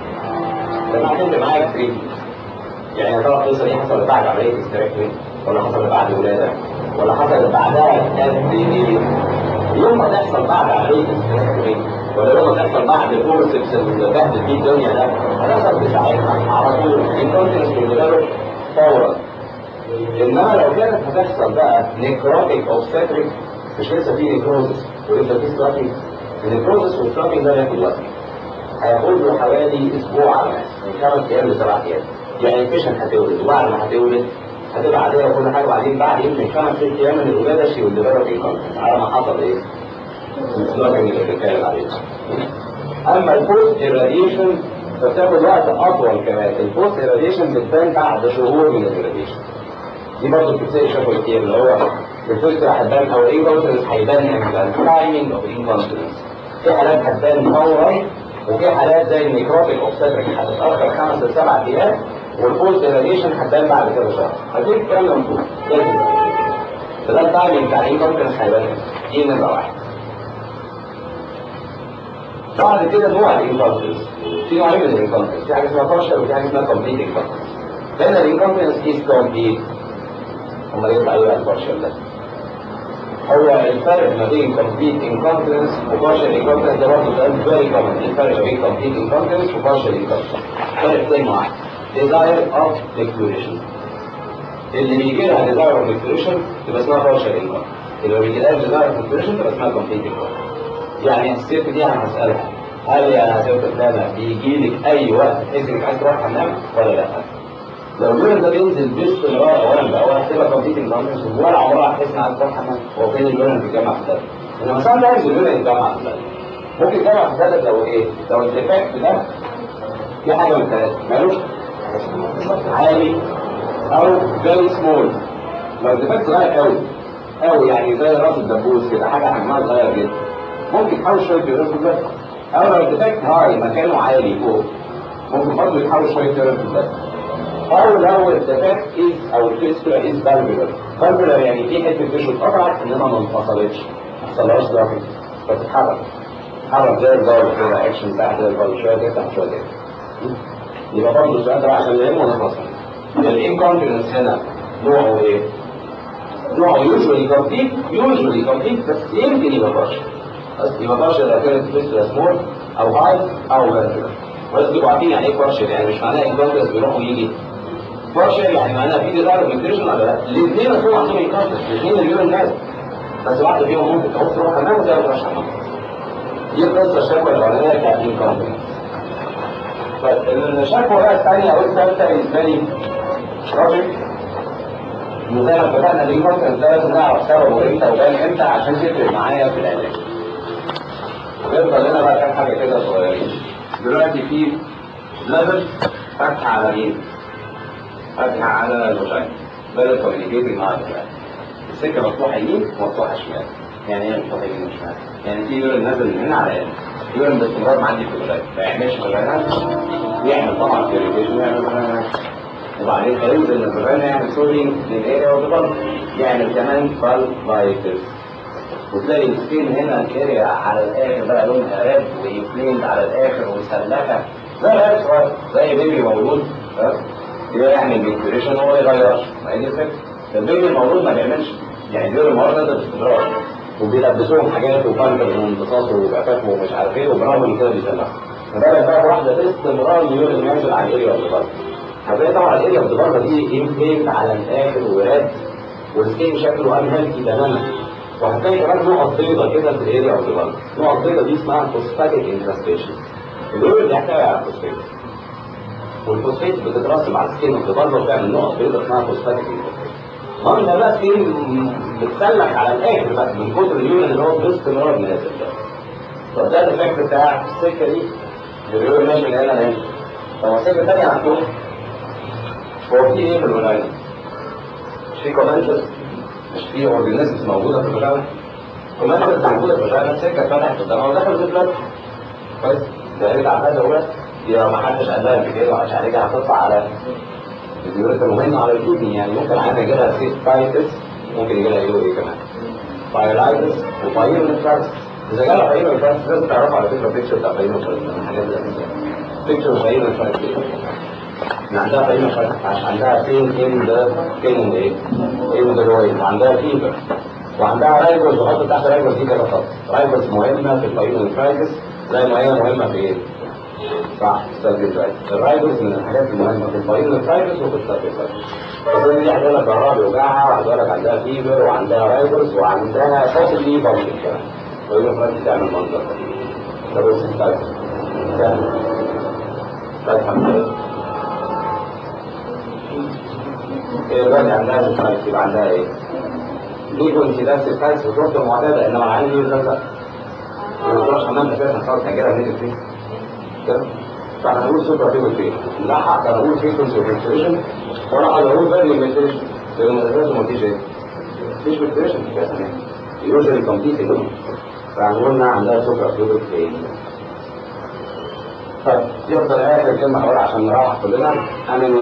لما هتنزل معايا في يعني يا ترى القصه دي حصلت بعد عمليه استراكمي ولا حصلت بعد ولاده ولا حصلت بعدها قد ايه يوم ما تحصل بعد عمليه استراكمي ولا يوم ما تحصل بعد الفورسبس اللي بهدل فيه الدنيا ده هتحصل في ساعتها على طول الكونتنس بالديفلوب فورا انما لو كانت هتحصل بقى نيكروتيك او ستاتريك مش لسه في نيكروزس ولسه في ستراكينج النيكروزس والستراكينج ده بياخد وقت هياخد له حوالي اسبوع على من خمس ايام لسبع ايام يعني البيشنت هتولد وبعد ما هتولد هتبقى عاديه وكل حاجه وبعدين بعد يمكن خمس ست ايام من الولاده شي والديفلوب انكونتنس على ما حصل ايه؟ السلاكنج اللي بنتكلم عليه اما البوست ايراديشن فبتاخد وقت اطول كمان البوست ايراديشن بتبان بعد شهور من الايراديشن دي برضه بتبتدي شكوى كتير اللي هو الفيست هتبان او الانكونتنس هيبان امتى التايمينج اوف الانكونتنس في حالات هتبان فورا وفي حالات زي النيكروتيك اوبستريك هتتاخر خمس لسبع ايام والبوست ايراديشن هتبان بعد كذا شهر هديك الكلام ده مفهوم لازم فده التايمينج بتاع الانكونتنس هيبان دي نمره واحد بعد كده نوع الانكونتنس في نوعين من الانكونتنس في حاجه اسمها بارشل وفي حاجه اسمها كومبليت انكونتنس هنا الانكونتنس از كومبليت امال يطلع ايه بقى البارشل ده هو الفرق ما بين كومبليت انكونتنس وبارشل انكونتنس ده برضه سؤال فيري كومن الفرق ما بين كومبليت انكونتنس وبارشل انكونتنس فرق كلمه واحده desire of declaration اللي بيجي لها desire of declaration تبقى اسمها بارشل انكونتنس اللي ما بيجي لهاش desire of declaration تبقى اسمها كومبليت انكونتنس يعني الست دي انا هسألها هل يا ست فلانة بيجي لك اي وقت تحس انك عايز تروح الحمام ولا لا؟ لو اليورين ده بينزل باستمرار اولا باولا هتبقى كومبليت انكونتنس ولا عمرها هتحس انها عايز تروح الحمام هو فين اليورين بيتجمع في الدم؟ انما ساعات عايز اليورين يتجمع في الدم ممكن يتجمع في الدم لو ايه؟ لو الديفكت ده في حاجه من الثلاثه مالوش عالي او فيري سمول لو الديفكت صغير قوي قوي يعني زي راس الدبوس كده حاجه حجمها صغير جدا ممكن يحاول شويه يورين في الدم او لو الديفكت هاي مكانه عالي فوق ممكن برضه يحاول شويه يورين في الدم او لو الديفكت از او الفيستولا از فالفولار فالفولار يعني في حته تيشو اتقطعت انما ما انفصلتش ما حصلهاش ضغط فتتحرك تتحرك زي البار كده اكشن بتاع زي البار شويه تفتح شويه تفتح يبقى برضه السؤال ده عشان نلم ونخلص الانكونفدنس هنا نوعه ايه؟ نوعه يوجوالي كومبليت يوجوالي كومبليت بس يمكن يبقى بارشل بس يبقى بارشل لو كانت فيستولا سمول او هاي او فيرتيكال بس تبقوا عارفين يعني ايه بارشل يعني مش معناه انكونفدنس بيروح ويجي بارشل يعني معناها في ديزاير نيوتريشن ولا لا؟ الاثنين اصلا عندهم انكونفدنس الاثنين اليورين لازم بس واحده فيهم ممكن تروح تروح حمام وده ما تروحش حمام دي القصه الشكوى الاولانيه بتاعت الانكونفدنس طيب الشكوى بقى الثانيه او الثالثه بالنسبه لي راجل زي ما اتفقنا الانكونفدنس ده لازم نعرف سببه امتى وبان امتى عشان تفرق معايا في العلاج ويفضل لنا بقى كام حاجه كده صغيرين دلوقتي في ليفل فتح على مين؟ فتح على الوجين ده الكوميونيكيتنج مع الوجين السكه مفتوحه يمين ومفتوحه شمال يعني ايه مفتوحه يمين وشمال؟ يعني في يورين نازل من هنا على هنا يورين باستمرار معدي في الوجين ما يعملش فجاينات يعمل طبعا كيريتيشن يعمل فجاينات وبعدين هينزل من الفجاينا يعمل سولينج للاريا والبطن يعمل كمان فالفايتس وتلاقي السكين هنا الاريا على الاخر بقى لونها ريد وانفليند على الاخر ومسلكه زي العيال صغير زي بيبي مولود يبقى يعمل بيكتريشن وهو ما يغيرش ما هي دي الفكره البيبي المولود ما بيعملش يعني دول المواد ده باستمرار وبيلبسوهم حاجات وبانكر وانتصاص وبقفاف ومش عارف ايه وبرغم من كده بيسلخوا ما بالك بقى واحده باستمرار يورين ينزل على الاريا والبطن هتلاقي طبعا الاريا والبطن دي انفليند على الاخر وراد والسكين شكله انهيلثي تماما وهتلاقي كمان نقط بيضة كده في الاريا اوف ذا نقط بيضة دي اسمها فوسفاتيك انكراستيشن اليورين بيحتوي على فوسفات والفوسفات بتترسب على السكين اوف ذا وبتعمل نقط بيضة اسمها فوسفاتيك انكراستيشن المهم ده بقى سكين بتسلك على الاخر بقى من كتر اليورين اللي هو باستمرار نازل ده طب ده الايفكت بتاع السكه دي اليورين ماشي من هنا لهنا طب السكه الثانيه عندهم هو في ايه في الولايه؟ مش في كومنتس مش في اورجانيزمز موجوده في الفجاله كومنتس موجوده في الفجاله السكه اتفتحت قدامها ودخلت البلد كويس ده رجع بقى الاولى يبقى ما حدش قال لها كده وعشان هرجع هتطلع على الديوريت المهمة على الكيدني يعني ممكن عندها يجي لها سيستايتس ممكن يجي لها ايه كمان بايلايتس وبايلونفراكس اذا جالها بايلونفراكس لازم تعرفوا على فكره بيكتشر بتاع بايلونفراكس من الحاجات الاساسيه بيكتشر بايلونفراكس ان عندها بايلونفراكس عشان عندها فين ان ذا كين ايه ان ذا رويد وعندها فيبر وعندها رايبوز وحط تحت رايبوز دي كده خط رايبوز مهمه في البايلونفراكس زي ما هي مهمه في ايه صح السلبيوتايت الرايبوز من الحاجات المهمه في البايلونفراكس وفي السلبيوتايت الراجل دي هتقول لك ظهرها بيوجعها وهتقول لك عندها فيبر وعندها رايبوز وعندها فاصل ليه برضه كمان البايلونفراكس تعمل منظر ده بص السلبيوتايت ايه دلوقتي عندها سيستايتس يبقى عندها ايه؟ ليه انسداد سيستايتس وتروح المعتاده انما العين دي لا لا ما تروحش حمام اساسا خلاص هجيبها نيجي فيه كده فاحنا هنقول سوبر فيبر فين نلحق كان اقول فريكونسي وفلتريشن وانا هقول فاليو فلتريشن لان ما تقدرش ما فيش ايه مفيش فلتريشن في كده يوجوالي كومبليت فهنقول انها عندها سوبر فيبر فين طيب يفضل اخر كلمه هقول عشان نروح كلنا انا